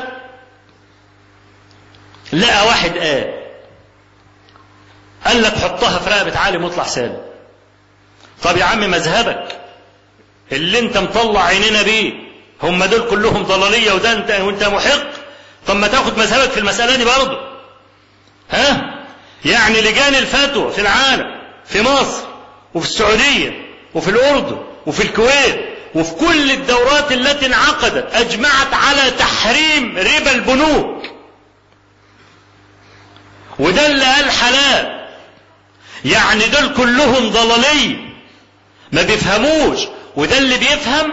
لقى واحد قال قال لك حطها في رقبة عالم واطلع سالم طب يا عم مذهبك اللي انت مطلع عينينا بيه هم دول كلهم ضلالية وده انت وانت محق طب ما تاخد مذهبك في المسألة دي برضه ها يعني لجان الفتوى في العالم في مصر وفي السعودية وفي الأردن وفي الكويت وفي كل الدورات التي انعقدت أجمعت على تحريم ربا البنوك وده اللي قال حلال يعني دول كلهم ضلالية ما بيفهموش وده اللي بيفهم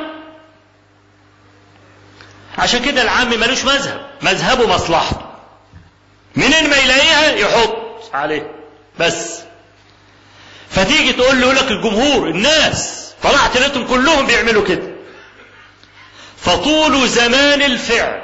عشان كده العام ملوش مذهب مذهبه مصلحته منين ما يلاقيها يحط عليه بس فتيجي تقول له لك الجمهور الناس طلعت لقيتهم كلهم بيعملوا كده فطول زمان الفعل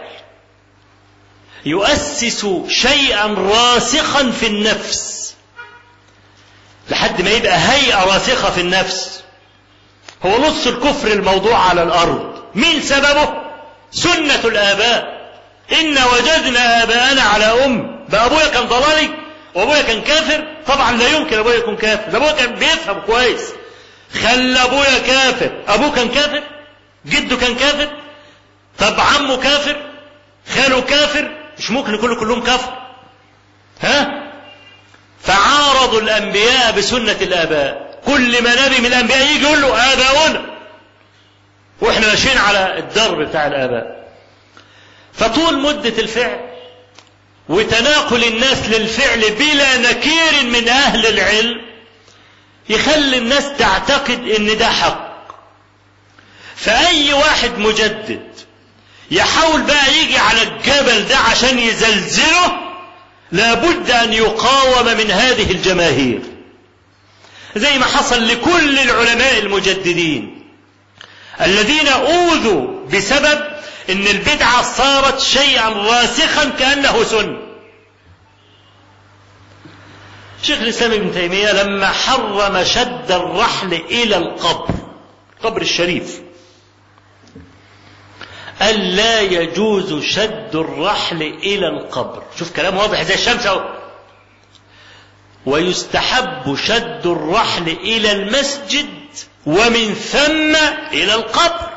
يؤسس شيئا راسخا في النفس لحد ما يبقى هيئة راسخة في النفس هو نص الكفر الموضوع على الأرض مين سببه سنة الآباء إن وجدنا آباءنا على أم بقى أبويا كان ضلالي وأبويا كان كافر طبعا لا يمكن أبويا يكون كافر ده أبويا كان بيفهم كويس خلى أبويا كافر أبوه كان كافر جده كان كافر طب عمه كافر خاله كافر مش ممكن يكونوا كلهم كفر ها فعارضوا الأنبياء بسنة الآباء كل ما نبي من الأنبياء يجي يقول له آباؤنا وإحنا ماشيين على الدرب بتاع الآباء فطول مدة الفعل وتناقل الناس للفعل بلا نكير من أهل العلم يخلي الناس تعتقد إن ده حق فأي واحد مجدد يحاول بقى يجي على الجبل ده عشان يزلزله لابد ان يقاوم من هذه الجماهير زي ما حصل لكل العلماء المجددين الذين اوذوا بسبب ان البدعه صارت شيئا راسخا كانه سنه شيخ الاسلام ابن تيميه لما حرم شد الرحل الى القبر القبر الشريف قال لا يجوز شد الرحل إلى القبر شوف كلام واضح زي الشمس أهو ويستحب شد الرحل إلى المسجد ومن ثم إلى القبر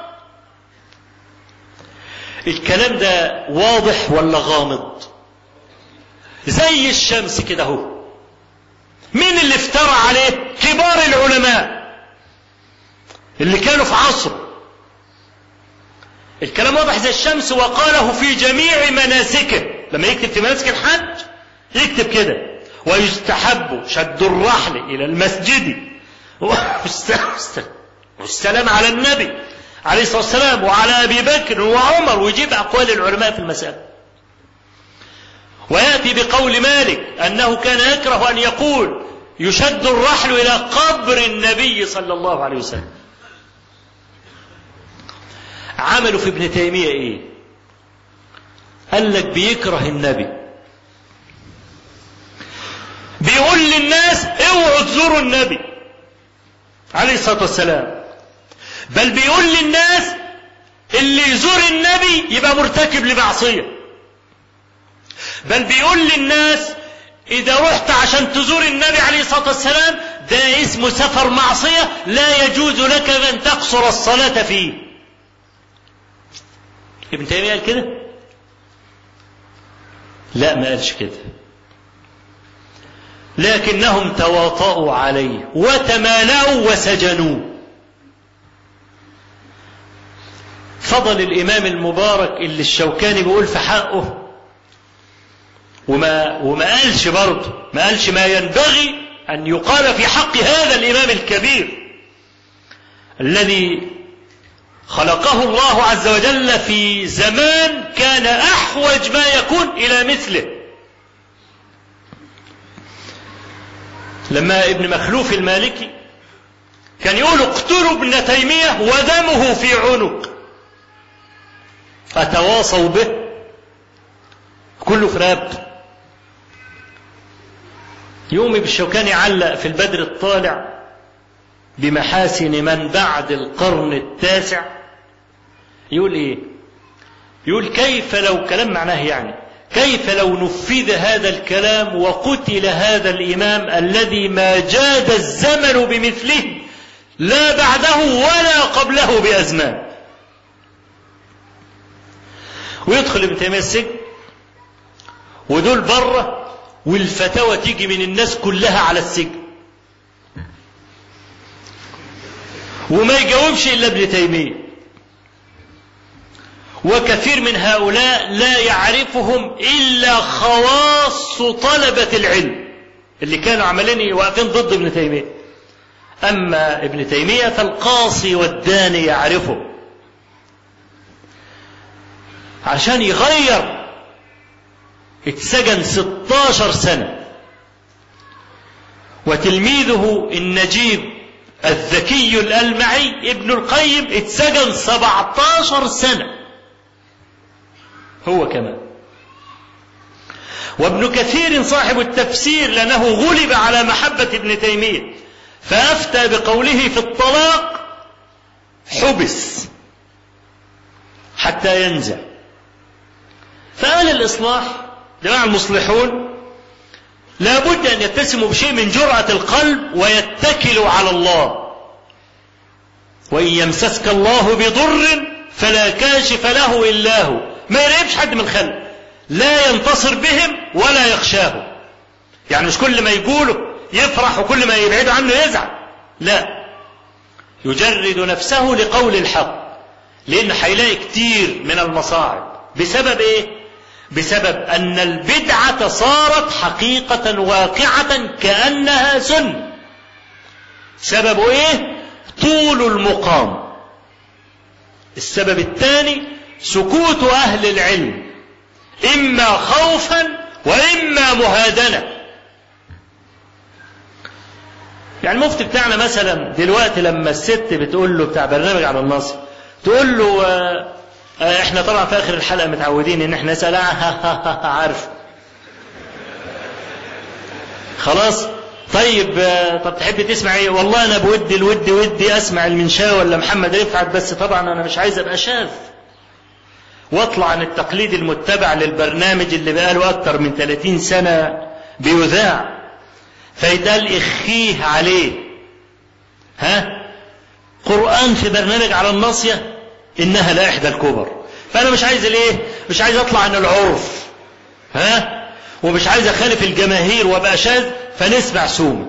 الكلام ده واضح ولا غامض زي الشمس كده اهو مين اللي افترى عليه كبار العلماء اللي كانوا في عصره الكلام واضح زي الشمس وقاله في جميع مناسكه لما يكتب في مناسك الحج يكتب كده ويستحب شد الرحل إلى المسجد والسلام على النبي عليه الصلاة والسلام وعلى أبي بكر وعمر ويجيب أقوال العلماء في المسألة ويأتي بقول مالك أنه كان يكره أن يقول يشد الرحل إلى قبر النبي صلى الله عليه وسلم عملوا في ابن تيمية ايه قال لك بيكره النبي بيقول للناس اوعوا تزوروا النبي عليه الصلاة والسلام بل بيقول للناس اللي يزور النبي يبقى مرتكب لمعصية بل بيقول للناس إذا رحت عشان تزور النبي عليه الصلاة والسلام ده اسمه سفر معصية لا يجوز لك أن تقصر الصلاة فيه ابن تيمية قال كده لا ما قالش كده لكنهم تواطؤوا عليه وتمالأوا وسجنوه فضل الإمام المبارك اللي الشوكاني بيقول في حقه وما وما قالش برضه ما قالش ما ينبغي أن يقال في حق هذا الإمام الكبير الذي خلقه الله عز وجل في زمان كان احوج ما يكون الى مثله لما ابن مخلوف المالكي كان يقول اقتلوا ابن تيميه ودمه في عنق اتواصوا به كله في راب يومي بالشوكاني علق في البدر الطالع بمحاسن من بعد القرن التاسع يقول ايه يقول كيف لو كلام معناه يعني كيف لو نفذ هذا الكلام وقتل هذا الامام الذي ما جاد الزمن بمثله لا بعده ولا قبله بازمان ويدخل ابن تيميه السجن ودول بره والفتاوى تيجي من الناس كلها على السجن وما يجاوبش الا ابن تيميه وكثير من هؤلاء لا يعرفهم الا خواص طلبه العلم اللي كانوا عمالين واقفين ضد ابن تيميه اما ابن تيميه فالقاصي والداني يعرفه عشان يغير اتسجن 16 سنه وتلميذه النجيب الذكي الألمعي ابن القيم اتسجن 17 سنة هو كمان وابن كثير صاحب التفسير لأنه غلب على محبة ابن تيمية فأفتى بقوله في الطلاق حبس حتى ينزع فقال الإصلاح جماعة المصلحون لا بد أن يتسموا بشيء من جرأة القلب ويتكلوا على الله وإن يمسسك الله بضر فلا كاشف له إلا هو ما يراقبش حد من الخلق لا ينتصر بهم ولا يخشاهم يعني مش كل ما يقوله يفرح وكل ما يبعد عنه يزعل لا يجرد نفسه لقول الحق لأن هيلاقي كتير من المصاعب بسبب إيه؟ بسبب أن البدعة صارت حقيقة واقعة كأنها سنة. سبب إيه؟ طول المقام. السبب الثاني سكوت أهل العلم إما خوفا وإما مهادنة. يعني المفتي بتاعنا مثلا دلوقتي لما الست بتقول له بتاع برنامج على النصر تقول له آه احنا طبعا في اخر الحلقه متعودين ان احنا نسال عارف خلاص طيب طب تحب تسمع ايه والله انا بودي الود ودي اسمع المنشاوي ولا محمد رفعت بس طبعا انا مش عايز ابقى شاذ واطلع عن التقليد المتبع للبرنامج اللي بقاله اكتر من 30 سنه بيذاع فيتقال اخيه عليه ها قران في برنامج على الناصيه انها لا احدى الكبر فانا مش عايز الايه مش عايز اطلع عن العرف ها ومش عايز اخالف الجماهير وابقى شاذ فنسمع سومه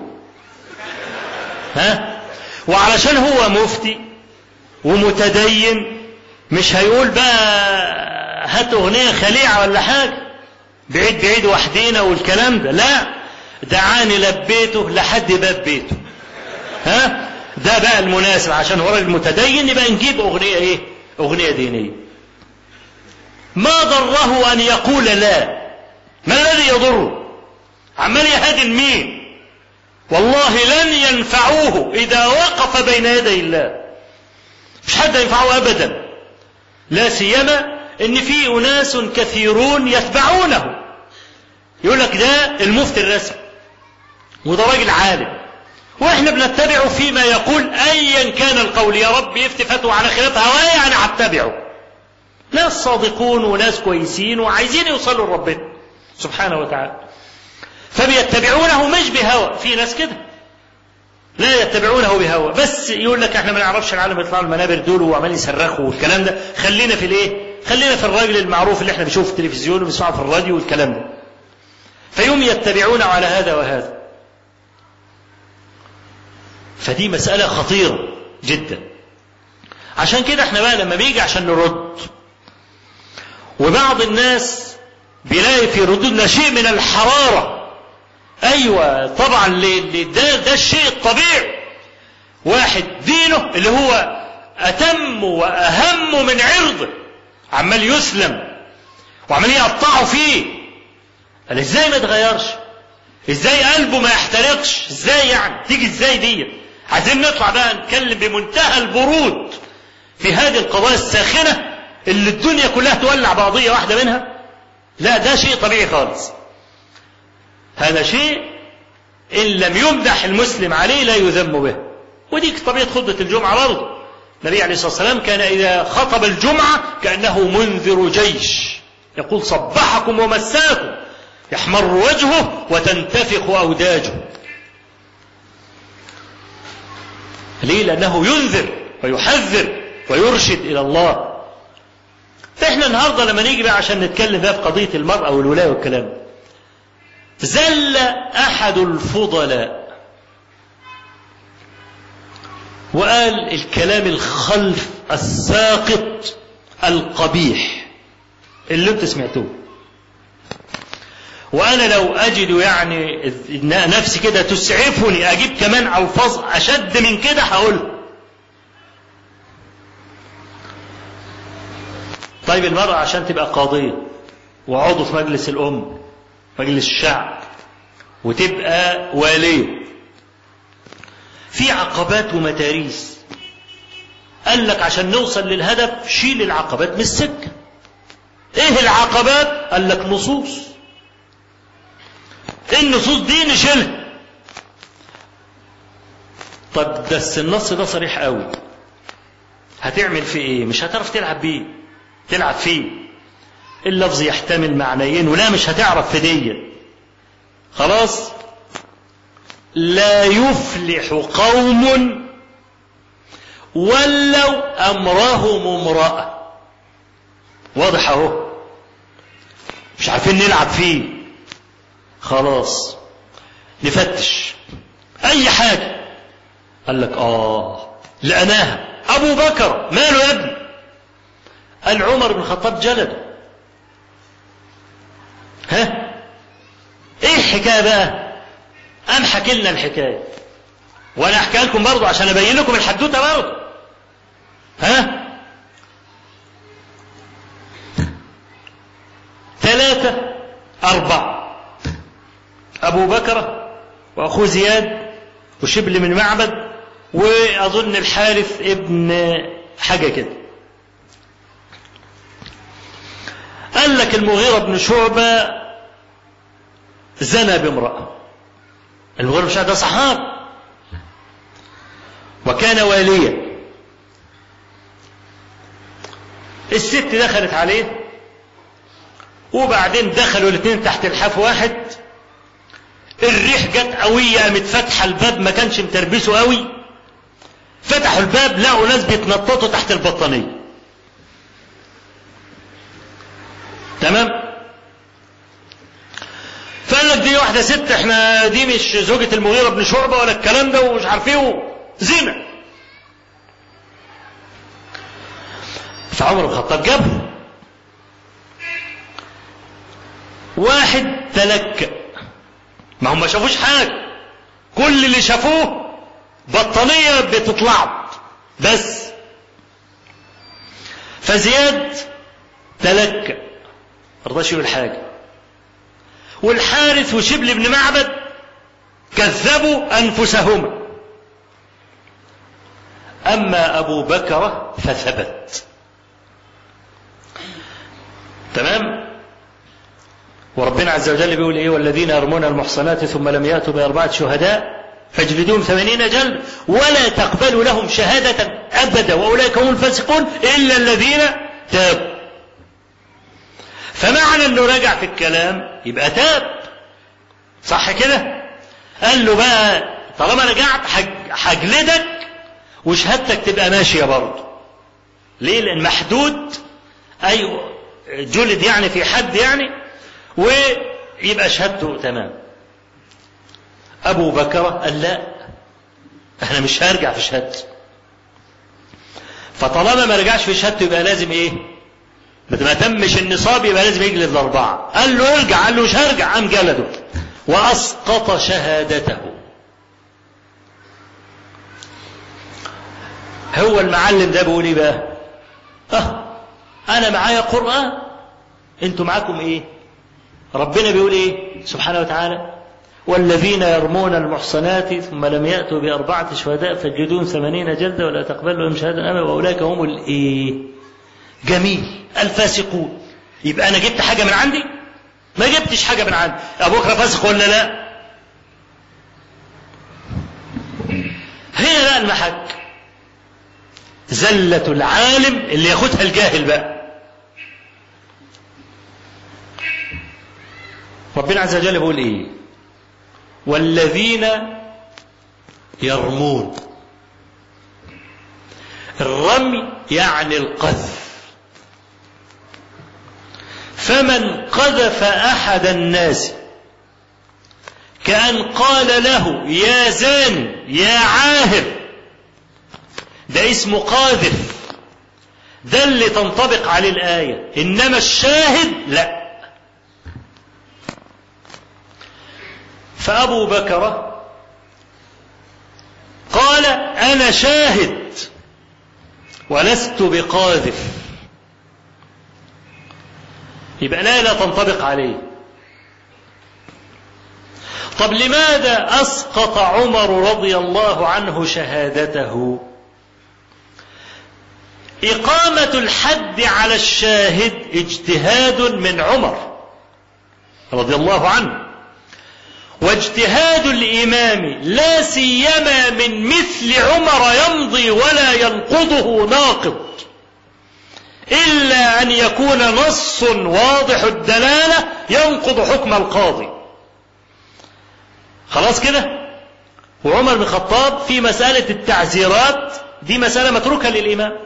ها وعلشان هو مفتي ومتدين مش هيقول بقى هات اغنيه خليعه ولا حاجه بعيد بعيد وحدينا والكلام ده لا دعاني لبيته لحد باب بيته ها ده بقى المناسب عشان هو راجل متدين يبقى نجيب اغنيه ايه اغنيه دينيه ما ضره ان يقول لا ما الذي يضره عمال يهادن مين والله لن ينفعوه اذا وقف بين يدي الله مش حد ينفعه ابدا لا سيما ان في اناس كثيرون يتبعونه يقول لك ده المفتي الرسمي وده راجل عالم واحنا بنتبعه فيما يقول ايا كان القول يا رب يفتي فتوى على خلاف هوايا انا هتبعه ناس صادقون وناس كويسين وعايزين يوصلوا لربنا سبحانه وتعالى فبيتبعونه مش بهوى في ناس كده لا يتبعونه بهوى بس يقول لك احنا ما نعرفش العالم يطلعوا المنابر دول وعمال يصرخوا والكلام ده خلينا في الايه خلينا في الراجل المعروف اللي احنا بنشوفه في التلفزيون وبنسمعه في الراديو والكلام ده فيوم يتبعونه على هذا وهذا فدي مسألة خطيرة جدا عشان كده احنا بقى لما بيجي عشان نرد وبعض الناس بيلاقي في ردودنا شيء من الحرارة ايوه طبعا ده ده الشيء الطبيعي واحد دينه اللي هو أتم وأهم من عرضه عمال يسلم وعمال يقطعوا فيه قال ازاي ما يتغيرش ازاي قلبه ما يحترقش ازاي يعني تيجي ازاي دي عايزين نطلع بقى نتكلم بمنتهى البرود في هذه القضايا الساخنة اللي الدنيا كلها تولع بقضية واحدة منها لا ده شيء طبيعي خالص هذا شيء إن لم يمدح المسلم عليه لا يذم به ودي طبيعة خطبة الجمعة برضه النبي عليه الصلاة والسلام كان إذا خطب الجمعة كأنه منذر جيش يقول صبحكم ومساكم يحمر وجهه وتنتفخ أوداجه ليه لأنه ينذر ويحذر ويرشد إلى الله فإحنا النهاردة لما نيجي بقى عشان نتكلم بقى في قضية المرأة والولاية والكلام زل أحد الفضلاء وقال الكلام الخلف الساقط القبيح اللي انت سمعتوه وانا لو اجد يعني نفسي كده تسعفني اجيب كمان الفاظ اشد من كده هقول طيب المرأة عشان تبقى قاضية وعضو في مجلس الأم مجلس الشعب وتبقى والية في عقبات ومتاريس قال لك عشان نوصل للهدف شيل العقبات من السكة ايه العقبات قال لك نصوص النصوص دي نشيلها طب بس النص ده صريح قوي هتعمل فيه ايه مش هتعرف تلعب بيه تلعب فيه اللفظ يحتمل معنيين ولا مش هتعرف في دي خلاص لا يفلح قوم ولوا امرهم امراه واضح اهو مش عارفين نلعب فيه خلاص نفتش اي حاجه قال لك اه لقناها ابو بكر ماله يا ابني قال عمر بن الخطاب جلده ها ايه الحكايه بقى قام حكي لنا الحكايه وانا احكي لكم برضه عشان ابين لكم الحدوته برضه ها ثلاثة أربعة أبو بكر وأخوه زياد وشبل من معبد وأظن الحارث ابن حاجة كده قال لك المغيرة بن شعبة زنى بامرأة المغيرة بن شعبة ده صحاب وكان واليا الست دخلت عليه وبعدين دخلوا الاثنين تحت الحاف واحد الريح جت قوية قامت فاتحة الباب ما كانش متربسه قوي فتحوا الباب لقوا ناس بيتنططوا تحت البطانية تمام فقال لك دي واحدة ست احنا دي مش زوجة المغيرة بن شعبة ولا الكلام ده ومش عارف ايه زنا فعمر بن الخطاب جابه واحد تلكأ ما هم ما شافوش حاجة كل اللي شافوه بطانية بتطلع بس فزياد تلكأ رضاش يقول حاجة والحارث وشبل بن معبد كذبوا أنفسهما أما أبو بكر فثبت تمام وربنا عز وجل بيقول ايه والذين يرمون المحصنات ثم لم ياتوا باربعه شهداء فاجلدوهم ثمانين جلد ولا تقبلوا لهم شهادة أبدا وأولئك هم الفاسقون إلا الذين تابوا فمعنى أنه رجع في الكلام يبقى تاب صح كده قال له بقى طالما رجعت هجلدك وشهادتك تبقى ماشية برضه ليه لأن محدود أيوه جلد يعني في حد يعني ويبقى شهادته تمام أبو بكر قال لا أنا مش هرجع في شهادتي فطالما ما رجعش في شهادته يبقى لازم إيه؟ ما تمش النصاب يبقى لازم يجلد الأربعة قال له ارجع قال له مش هرجع قام جلده وأسقط شهادته هو المعلم ده بيقول ايه بقى اه انا معايا قرآن انتوا معاكم ايه ربنا بيقول ايه سبحانه وتعالى والذين يرمون المحصنات ثم لم يأتوا بأربعة شهداء فجدون ثمانين جلدة ولا تقبل لهم شهادة أبدا وأولئك هم الإيه؟ جميل الفاسقون يبقى أنا جبت حاجة من عندي؟ ما جبتش حاجة من عندي أبو بكر فاسق ولا لا؟ هنا بقى المحك زلة العالم اللي ياخدها الجاهل بقى ربنا عز وجل بيقول ايه والذين يرمون الرمي يعني القذف فمن قذف احد الناس كأن قال له يا زان يا عاهر ده اسمه قاذف ده اللي تنطبق عليه الآية إنما الشاهد لا فأبو بكر قال أنا شاهد ولست بقاذف يبقى لا لا تنطبق عليه طب لماذا أسقط عمر رضي الله عنه شهادته إقامة الحد على الشاهد اجتهاد من عمر رضي الله عنه واجتهاد الإمام لا سيما من مثل عمر يمضي ولا ينقضه ناقض إلا أن يكون نص واضح الدلالة ينقض حكم القاضي خلاص كده وعمر بن الخطاب في مسألة التعزيرات دي مسألة متروكة للإمام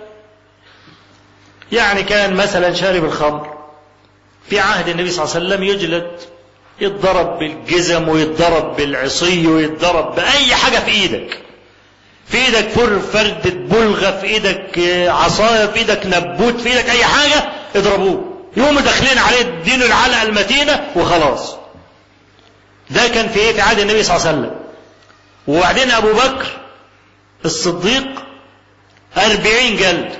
يعني كان مثلا شارب الخمر في عهد النبي صلى الله عليه وسلم يجلد يتضرب بالجزم ويتضرب بالعصي ويتضرب بأي حاجة في إيدك في إيدك فر فردة بلغة في إيدك عصاية في إيدك نبوت في إيدك أي حاجة اضربوه يقوموا داخلين عليه اديله العلقة المتينة وخلاص ده كان في ايه في عهد النبي صلى الله عليه وسلم وبعدين ابو بكر الصديق أربعين جلد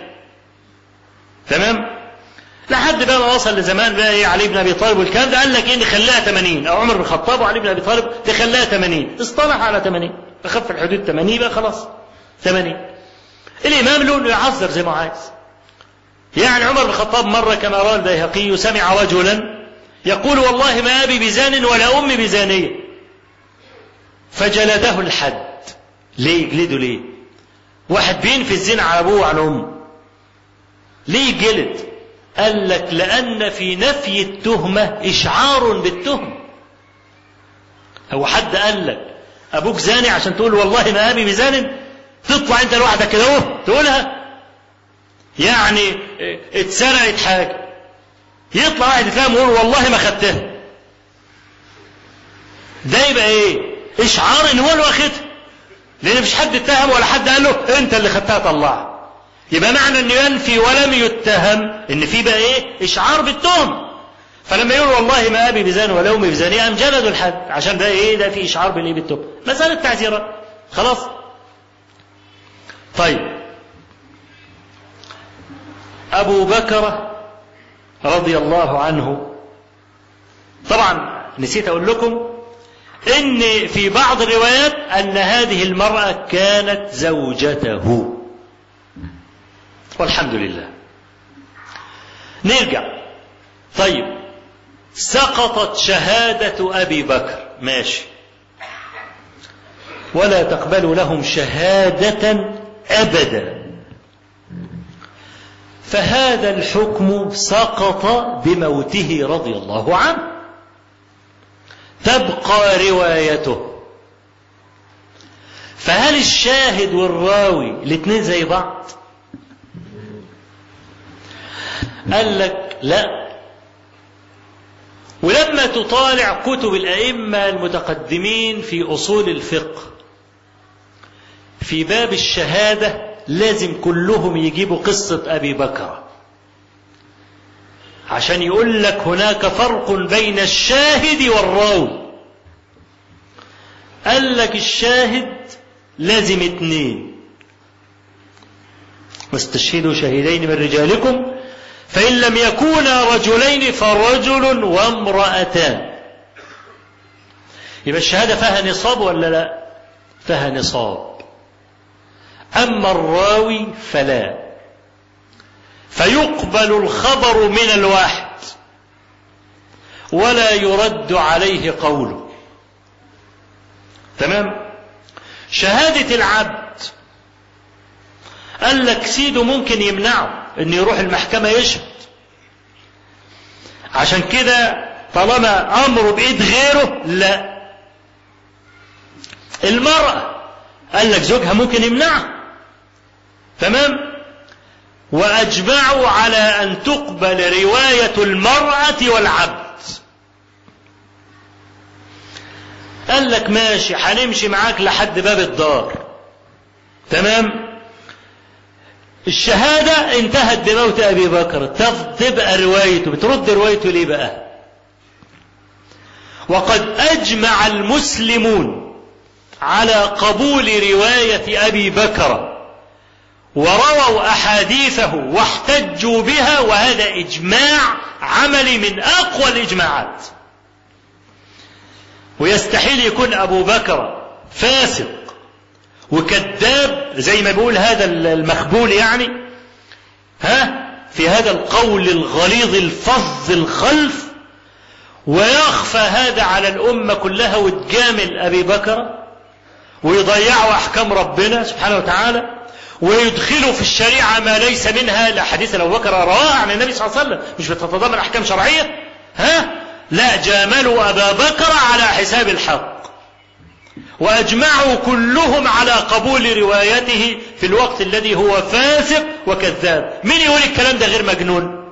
تمام لحد بقى ما وصل لزمان بقى ايه علي بن ابي طالب والكلام ده قال لك ايه نخليها 80 او عمر بن الخطاب وعلي بن ابي طالب تخليها 80 اصطلح على 80 اخف الحدود 80 بقى خلاص 80 الامام له انه يعذر زي ما عايز يعني عمر بن الخطاب مره كما روى البيهقي سمع رجلا يقول والله ما أبي بزان ولا أمي بزانية فجلده الحد ليه يجلده ليه واحد بينفي الزنا على أبوه وعلى أمه ليه جلد قال لك لأن في نفي التهمة إشعار بالتهمة هو حد قال لك أبوك زاني عشان تقول والله ما أبي بزان تطلع أنت لوحدك كده أهو تقولها يعني اتسرقت حاجة يطلع واحد يتكلم ويقول والله ما خدتها ده يبقى ايه اشعار ان هو اللي واخدها لان مفيش حد اتهم ولا حد قال له انت اللي خدتها طلعها يبقى معنى انه ينفي ولم يتهم ان في بقى ايه اشعار بالتهم فلما يقول والله ما ابي بزان ولا امي بزانيه قام جلدوا الحد عشان ده ايه ده في اشعار بالايه بالتهم مساله تعزيرات خلاص طيب ابو بكر رضي الله عنه طبعا نسيت اقول لكم ان في بعض الروايات ان هذه المراه كانت زوجته والحمد لله نرجع طيب سقطت شهاده ابي بكر ماشي ولا تقبل لهم شهاده ابدا فهذا الحكم سقط بموته رضي الله عنه تبقى روايته فهل الشاهد والراوي الاثنين زي بعض قال لك لا ولما تطالع كتب الأئمة المتقدمين في أصول الفقه في باب الشهادة لازم كلهم يجيبوا قصة أبي بكر عشان يقول لك هناك فرق بين الشاهد والراوي قال لك الشاهد لازم اتنين واستشهدوا شهيدين من رجالكم فإن لم يكونا رجلين فرجل وامرأتان يبقى الشهادة فيها نصاب ولا لا فيها نصاب أما الراوي فلا فيقبل الخبر من الواحد ولا يرد عليه قوله تمام شهادة العبد قال لك سيده ممكن يمنعه ان يروح المحكمة يشهد عشان كده طالما امره بايد غيره لا المرأة قال لك زوجها ممكن يمنعها تمام واجمعوا على ان تقبل رواية المرأة والعبد قال لك ماشي هنمشي معاك لحد باب الدار تمام الشهادة انتهت بموت أبي بكر تبقى روايته بترد روايته ليه بقى وقد أجمع المسلمون على قبول رواية أبي بكر ورووا أحاديثه واحتجوا بها وهذا إجماع عملي من أقوى الإجماعات ويستحيل يكون أبو بكر فاسق وكذاب زي ما بيقول هذا المخبول يعني ها في هذا القول الغليظ الفظ الخلف ويخفى هذا على الأمة كلها وتجامل أبي بكر ويضيعوا أحكام ربنا سبحانه وتعالى ويدخلوا في الشريعة ما ليس منها لحديث أبو بكر رواها عن النبي صلى الله عليه وسلم مش بتتضمن أحكام شرعية ها لا جاملوا أبا بكر على حساب الحق واجمعوا كلهم على قبول روايته في الوقت الذي هو فاسق وكذاب مين يقول الكلام ده غير مجنون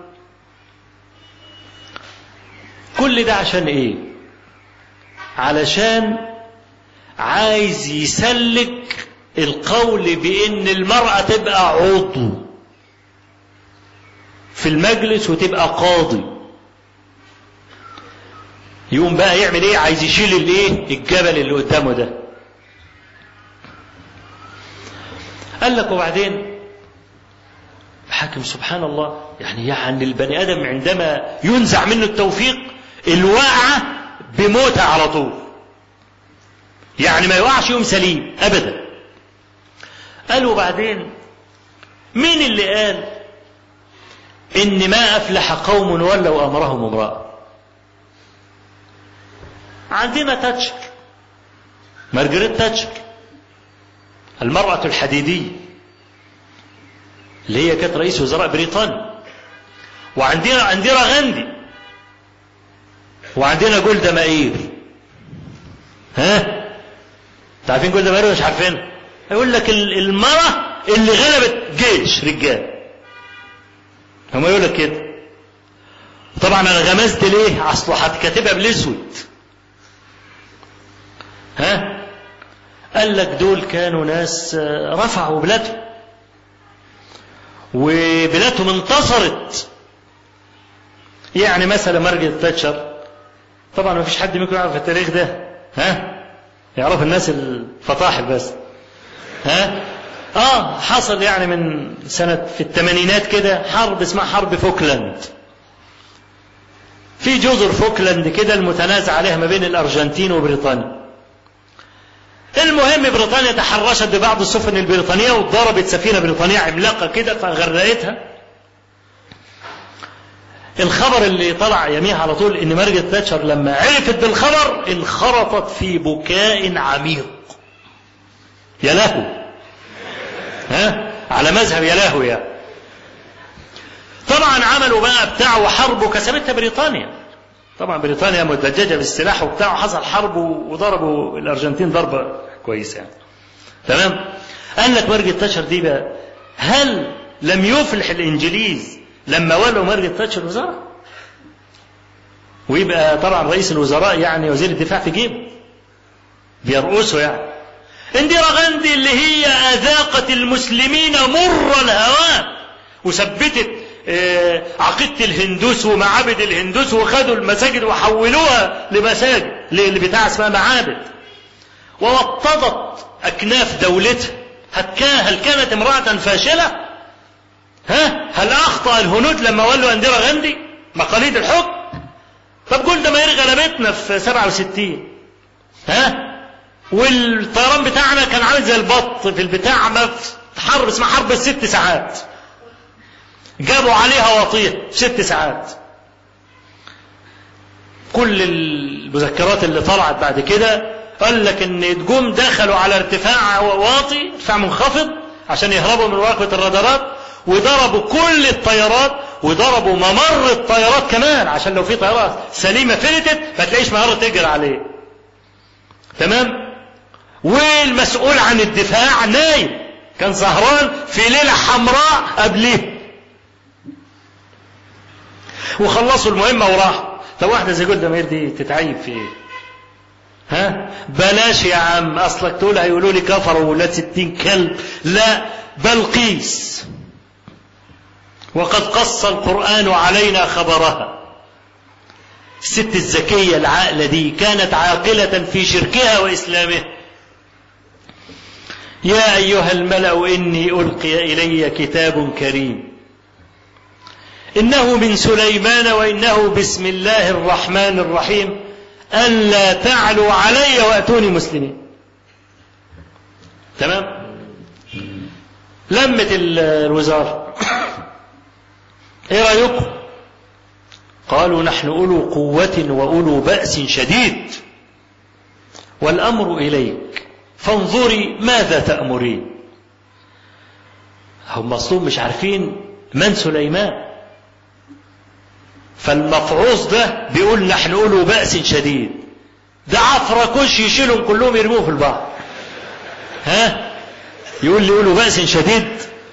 كل ده عشان ايه علشان عايز يسلك القول بان المرأة تبقى عضو في المجلس وتبقى قاضي يقوم بقى يعمل ايه عايز يشيل الايه الجبل اللي قدامه ده قال لك وبعدين حاكم سبحان الله يعني يعني البني ادم عندما ينزع منه التوفيق الواقعة بموتها على طول يعني ما يوقعش يوم سليم ابدا قال وبعدين مين اللي قال ان ما افلح قوم ولوا امرهم امرأة عندنا تاتشر مارجريت تاتشر المرأة الحديدية اللي هي كانت رئيس وزراء بريطانيا وعندنا عندنا غاندي وعندنا جولدا مائير ها تعرفين جولدا مائير مش عارفين يقول لك المرأة اللي غلبت جيش رجال هم يقول لك كده طبعا انا غمزت ليه اصله هتكاتبها بالاسود ها قال لك دول كانوا ناس رفعوا بلادهم وبلادهم انتصرت يعني مثلا مارجريت تاتشر طبعا ما فيش حد منكم يعرف التاريخ ده ها يعرف الناس الفطاحل بس ها اه حصل يعني من سنة في الثمانينات كده حرب اسمها حرب فوكلاند في جزر فوكلاند كده المتنازع عليها ما بين الأرجنتين وبريطانيا المهم بريطانيا تحرشت ببعض السفن البريطانية وضربت سفينة بريطانية عملاقة كده فغرقتها الخبر اللي طلع يميها على طول ان مارجريت تاتشر لما عرفت بالخبر انخرطت في بكاء عميق يا لهو ها على مذهب يا لهو يا طبعا عملوا بقى بتاع وحرب وكسبتها بريطانيا طبعا بريطانيا مدججه بالسلاح وبتاع وحصل حرب وضربوا الارجنتين ضربه كويسه يعني. تمام قال لك مارجريت تاتشر دي بقى هل لم يفلح الانجليز لما ولوا مارجريت تاتشر وزراء ويبقى طبعا رئيس الوزراء يعني وزير الدفاع في جيبه بيرقصه يعني انديرا غاندي اللي هي اذاقت المسلمين مر الهوان وثبتت عقيدة الهندوس ومعابد الهندوس وخدوا المساجد وحولوها لمساجد لبتاع اسمها معابد ووطدت أكناف دولتها هل كانت امرأة فاشلة ها هل أخطأ الهنود لما ولوا أندرا غاندي مقاليد الحكم طب جولدا مائر غلبتنا في 67 ها والطيران بتاعنا كان عامل زي البط في البتاع ما في حرب اسمها حرب الست ساعات جابوا عليها وطيه في ست ساعات كل المذكرات اللي طلعت بعد كده قال لك ان تجوم دخلوا على ارتفاع واطي ارتفاع منخفض عشان يهربوا من مراقبه الرادارات وضربوا كل الطيارات وضربوا ممر الطيارات كمان عشان لو في طيارات سليمه فلتت ما تلاقيش مهاره تجري عليه تمام والمسؤول عن الدفاع نايم كان سهران في ليله حمراء قبليه وخلصوا المهمه وراحوا طب واحده زي جولدا مير دي تتعيب في ايه ها بلاش يا عم اصلك تقول هيقولوا لي كفروا ولاد ستين كلب لا بل قيس وقد قص القرآن علينا خبرها الست الذكية العاقلة دي كانت عاقلة في شركها وإسلامها يا أيها الملأ إني ألقي إلي كتاب كريم إنه من سليمان وإنه بسم الله الرحمن الرحيم ألا تعلوا علي وأتوني مسلمين تمام لمت الوزارة ايه رأيكم قالوا نحن أولو قوة وأولو بأس شديد والأمر إليك فانظري ماذا تأمرين هم أصلهم مش عارفين من سليمان فالمفعوص ده بيقول نحن أولو بأس شديد ده عفركوش يشيلهم كلهم يرموه في البحر ها يقول لي أولو بأس شديد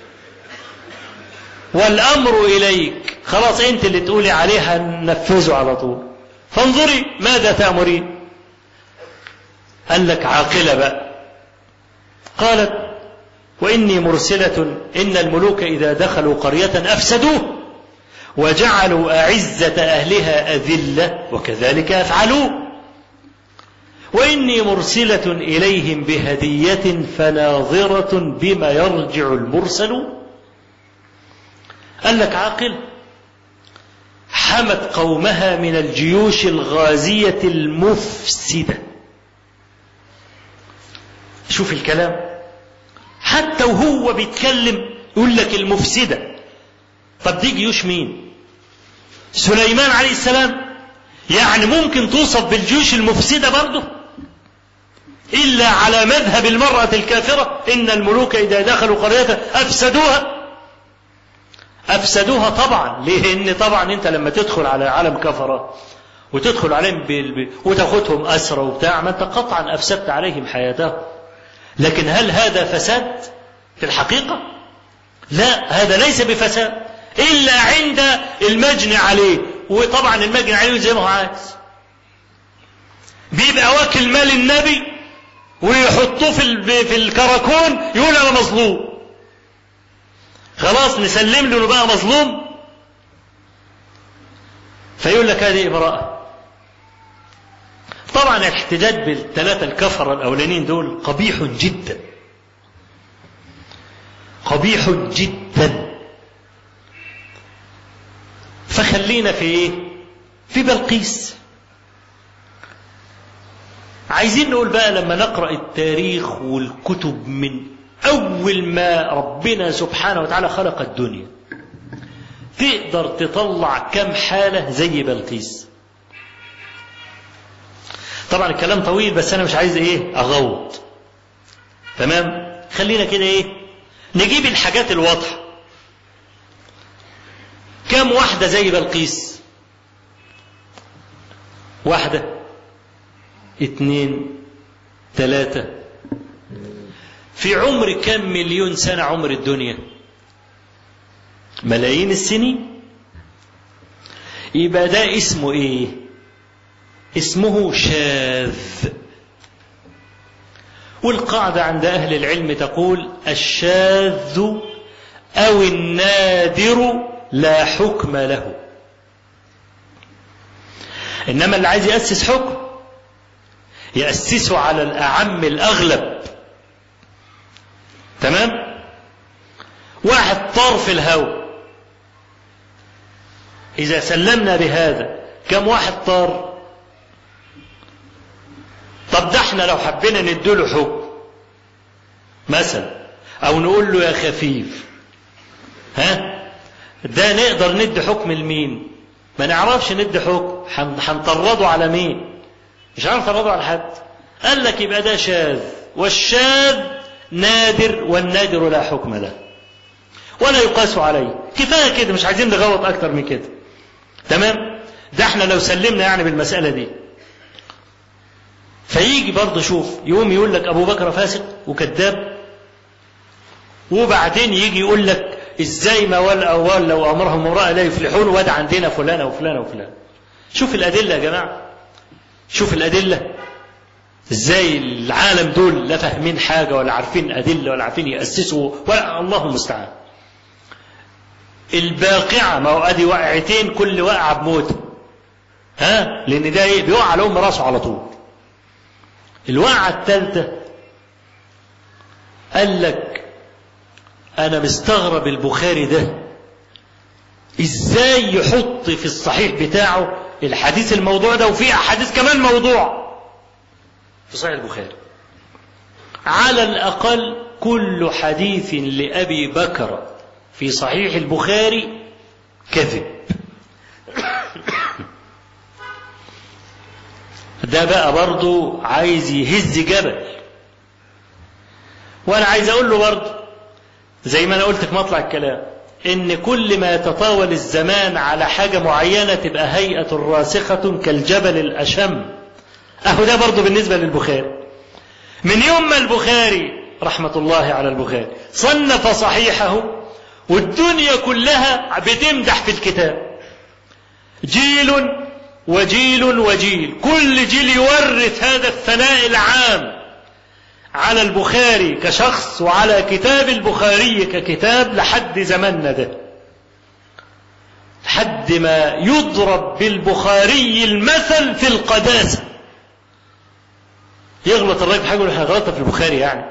والأمر إليك خلاص أنت اللي تقولي عليها ننفذه على طول فانظري ماذا تأمرين قال لك عاقلة بقى قالت وإني مرسلة إن الملوك إذا دخلوا قرية أفسدوه وجعلوا أعزة أهلها أذلة وكذلك أفعلوا وإني مرسلة إليهم بهدية فناظرة بما يرجع المرسل قال لك عاقل حمت قومها من الجيوش الغازية المفسدة شوف الكلام حتى وهو بيتكلم يقول لك المفسدة طب دي جيوش مين سليمان عليه السلام يعني ممكن توصف بالجيوش المفسدة برضه إلا على مذهب المرأة الكافرة إن الملوك إذا دخلوا قرية أفسدوها أفسدوها طبعا ليه إن طبعا أنت لما تدخل على عالم كفرة وتدخل عليهم بال... وتاخدهم أسرى وبتاع ما أنت قطعا أفسدت عليهم حياتهم لكن هل هذا فساد في الحقيقة لا هذا ليس بفساد إلا عند المجني عليه وطبعا المجني عليه زي ما هو عايز بيبقى واكل مال النبي ويحطوه في في الكراكون يقول انا مظلوم خلاص نسلم له انه بقى مظلوم فيقول لك هذه امرأة طبعا الاحتجاج بالثلاثة الكفرة الأولانيين دول قبيح جدا قبيح جدا فخلينا في ايه في بلقيس عايزين نقول بقى لما نقرأ التاريخ والكتب من أول ما ربنا سبحانه وتعالى خلق الدنيا تقدر تطلع كم حالة زي بلقيس طبعا الكلام طويل بس أنا مش عايز إيه أغوط تمام خلينا كده إيه نجيب الحاجات الواضحة كم واحدة زي بلقيس واحدة اتنين تلاتة في عمر كم مليون سنة عمر الدنيا ملايين السنين يبقى ده اسمه ايه اسمه شاذ والقاعدة عند أهل العلم تقول الشاذ أو النادر لا حكم له إنما اللي عايز يأسس حكم يأسسه على الأعم الأغلب تمام واحد طار في الهواء إذا سلمنا بهذا كم واحد طار طب ده احنا لو حبينا نديله حكم مثلا أو نقول له يا خفيف ها ده نقدر ندي حكم لمين ما نعرفش ندي حكم هنطرده على مين مش هنطرده على حد قال لك يبقى ده شاذ والشاذ نادر والنادر لا حكم له ولا يقاس عليه كفايه كده مش عايزين نغوط اكتر من كده تمام ده احنا لو سلمنا يعني بالمساله دي فيجي برضه شوف يقوم يقول لك ابو بكر فاسق وكذاب وبعدين يجي يقول لك ازاي ما ولا اول لو امرهم امراه لا يفلحون واد عندنا فلانه وفلانه وفلان شوف الادله يا جماعه شوف الادله ازاي العالم دول لا فاهمين حاجه ولا عارفين ادله ولا عارفين ياسسوا ولا الله المستعان الباقعه ما هو ادي وقعتين كل وقعه بموت ها لان ده ايه بيقع على ام راسه على طول الوقعه الثالثه قال لك انا مستغرب البخاري ده ازاي يحط في الصحيح بتاعه الحديث الموضوع ده وفي احاديث كمان موضوع في صحيح البخاري على الاقل كل حديث لابي بكر في صحيح البخاري كذب ده بقى برضه عايز يهز جبل وانا عايز اقول له برضه زي ما انا قلت في مطلع الكلام ان كل ما يتطاول الزمان على حاجه معينه تبقى هيئه راسخه كالجبل الاشم اهو ده برضه بالنسبه للبخاري من يوم ما البخاري رحمه الله على البخاري صنف صحيحه والدنيا كلها بتمدح في الكتاب جيل وجيل وجيل كل جيل يورث هذا الثناء العام على البخاري كشخص وعلى كتاب البخاري ككتاب لحد زماننا ده لحد ما يضرب بالبخاري المثل في القداسة يغلط الراجل في حاجة يقول احنا غلطة في البخاري يعني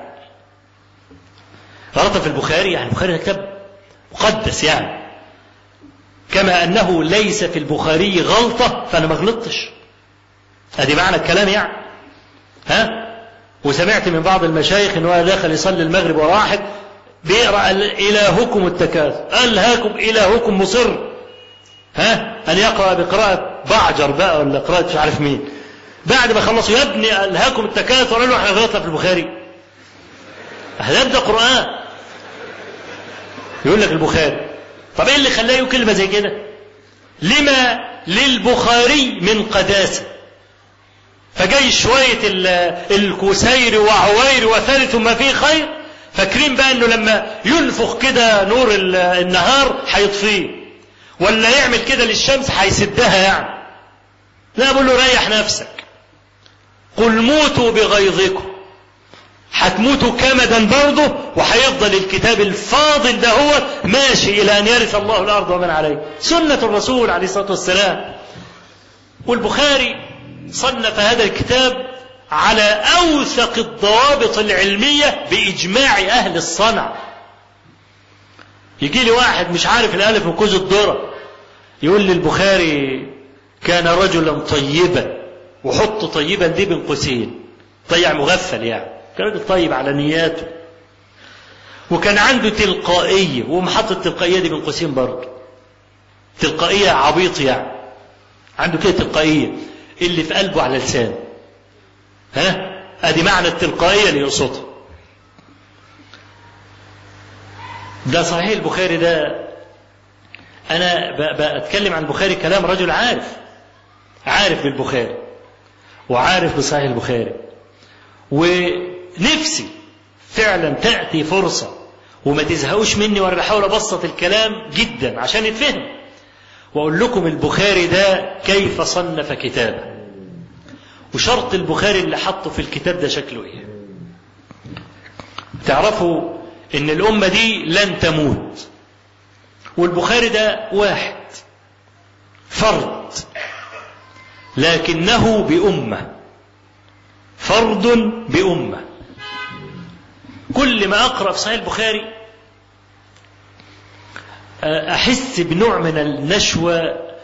غلطة في البخاري يعني البخاري كتاب مقدس يعني كما أنه ليس في البخاري غلطة فأنا ما غلطتش أدي معنى الكلام يعني ها وسمعت من بعض المشايخ ان هو دخل يصلي المغرب وراحت بيقرا الهكم التكاثر الهاكم الهكم مصر ها ان يقرا بقراءه بعجر بقى ولا قراءه مش عارف مين بعد ما خلصوا يا ابني الهاكم التكاثر قال له احنا غلطنا في البخاري هذا ده قران يقول لك البخاري طب ايه اللي خلاه يقول كلمه زي كده لما للبخاري من قداسه فجاي شوية الكسير وعوير وثالث ما فيه خير فاكرين بقى انه لما ينفخ كده نور النهار هيطفيه ولا يعمل كده للشمس هيسدها يعني لا بقول له ريح نفسك قل موتوا بغيظكم هتموتوا كمدا برضه وهيفضل الكتاب الفاضل ده هو ماشي الى ان يرث الله الارض ومن عليه سنه الرسول عليه الصلاه والسلام والبخاري صنف هذا الكتاب على اوثق الضوابط العلميه باجماع اهل الصنع يجي لي واحد مش عارف الالف من كوز الذره يقول لي البخاري كان رجلا طيبا وحط طيبا دي بين قوسين طيع مغفل يعني كان راجل طيب على نياته وكان عنده تلقائيه ومحط التلقائيه دي بين قوسين برضه تلقائيه عبيط يعني عنده كده تلقائيه اللي في قلبه على لسانه ها ادي معنى التلقائيه اللي يقصدها ده صحيح البخاري ده انا بتكلم عن البخاري كلام رجل عارف عارف بالبخاري وعارف بصحيح البخاري ونفسي فعلا تاتي فرصه وما تزهقوش مني وانا بحاول ابسط الكلام جدا عشان يتفهم واقول لكم البخاري ده كيف صنف كتابه وشرط البخاري اللي حطه في الكتاب ده شكله ايه تعرفوا ان الامه دي لن تموت والبخاري ده واحد فرد لكنه بامه فرد بامه كل ما اقرا في صحيح البخاري احس بنوع من النشوه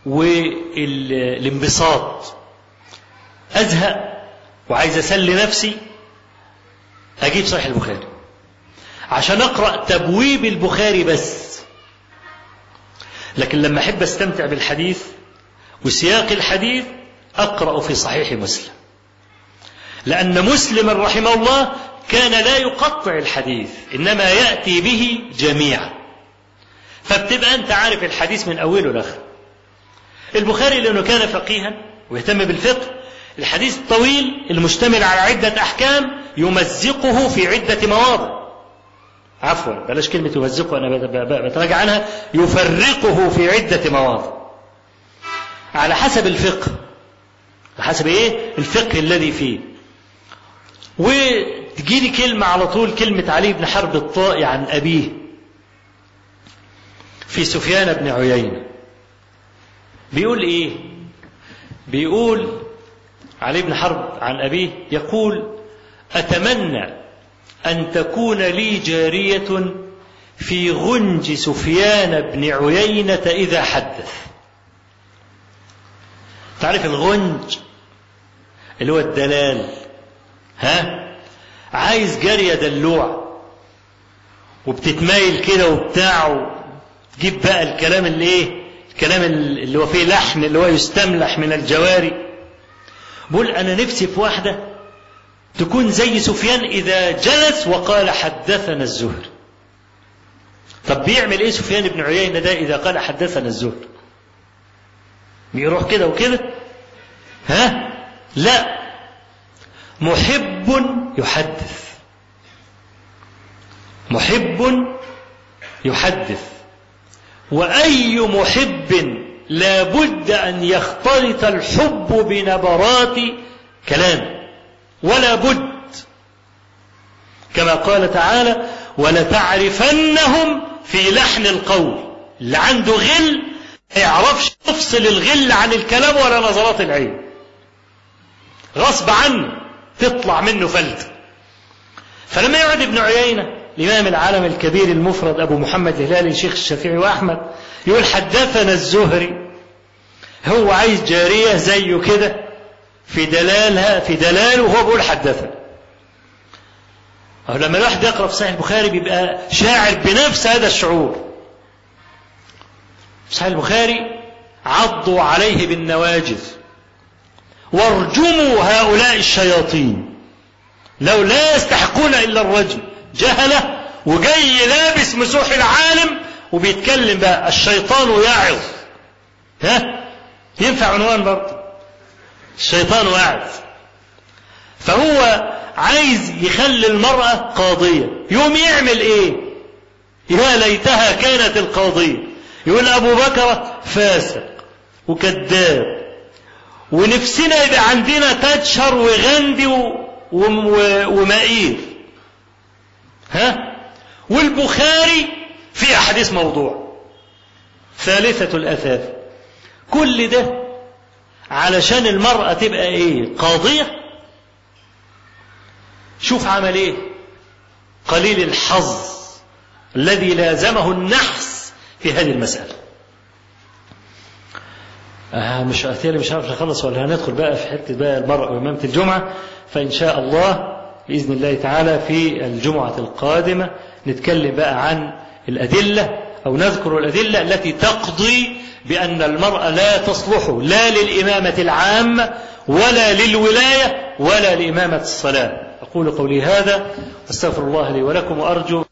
والانبساط أزهق وعايز أسلي نفسي أجيب صحيح البخاري عشان أقرأ تبويب البخاري بس لكن لما أحب أستمتع بالحديث وسياق الحديث أقرأ في صحيح مسلم لأن مسلم رحمه الله كان لا يقطع الحديث إنما يأتي به جميعا فبتبقى أنت عارف الحديث من أوله لآخره البخاري لأنه كان فقيها ويهتم بالفقه الحديث الطويل المشتمل على عدة أحكام يمزقه في عدة مواضع عفوا بلاش كلمة يمزقه أنا بتراجع عنها يفرقه في عدة مواضع على حسب الفقه على حسب إيه الفقه الذي فيه وتجيلي كلمة على طول كلمة علي بن حرب الطائي عن أبيه في سفيان بن عيينة بيقول إيه بيقول علي بن حرب عن أبيه يقول أتمنى أن تكون لي جارية في غنج سفيان بن عيينة إذا حدث تعرف الغنج اللي هو الدلال ها عايز جارية دلوع وبتتمايل كده وبتاع تجيب بقى الكلام اللي ايه الكلام اللي هو فيه لحن اللي هو يستملح من الجواري بقول انا نفسي في واحده تكون زي سفيان اذا جلس وقال حدثنا الزهر طب بيعمل ايه سفيان بن عيينه ده اذا قال حدثنا الزهر بيروح كده وكده ها لا محب يحدث محب يحدث واي محب لا بد ان يختلط الحب بنبرات كلام ولا بد كما قال تعالى ولتعرفنهم في لحن القول اللي عنده غل ما يعرفش يفصل الغل عن الكلام ولا نظرات العين غصب عنه تطلع منه فلت فلما يقعد ابن عيينة الإمام العالم الكبير المفرد أبو محمد الهلالي الشيخ الشافعي وأحمد يقول حدثنا الزهري هو عايز جارية زيه كده في دلالها في دلاله وهو بيقول حدثنا أو لما الواحد يقرأ في صحيح البخاري بيبقى شاعر بنفس هذا الشعور صحيح البخاري عضوا عليه بالنواجذ وارجموا هؤلاء الشياطين لو لا يستحقون إلا الرجم جهلة وجاي لابس مسوح العالم وبيتكلم بقى الشيطان يعظ ها ينفع عنوان برضه الشيطان واعظ فهو عايز يخلي المرأة قاضية يوم يعمل ايه يا ليتها كانت القاضية يقول أبو بكر فاسق وكذاب ونفسنا يبقى عندنا تتشر وغندي ومائير ها والبخاري في أحاديث موضوع ثالثة الأثاث كل ده علشان المرأة تبقى ايه قاضية شوف عمل ايه قليل الحظ الذي لازمه النحس في هذه المسألة آه مش أثير مش عارف نخلص ولا هندخل بقى في حتة بقى المرأة وإمامة الجمعة فإن شاء الله بإذن الله تعالى في الجمعة القادمة نتكلم بقى عن الأدلة أو نذكر الأدلة التي تقضي بأن المرأة لا تصلح لا للإمامة العامة ولا للولاية ولا لإمامة الصلاة أقول قولي هذا واستغفر الله لي ولكم وأرجو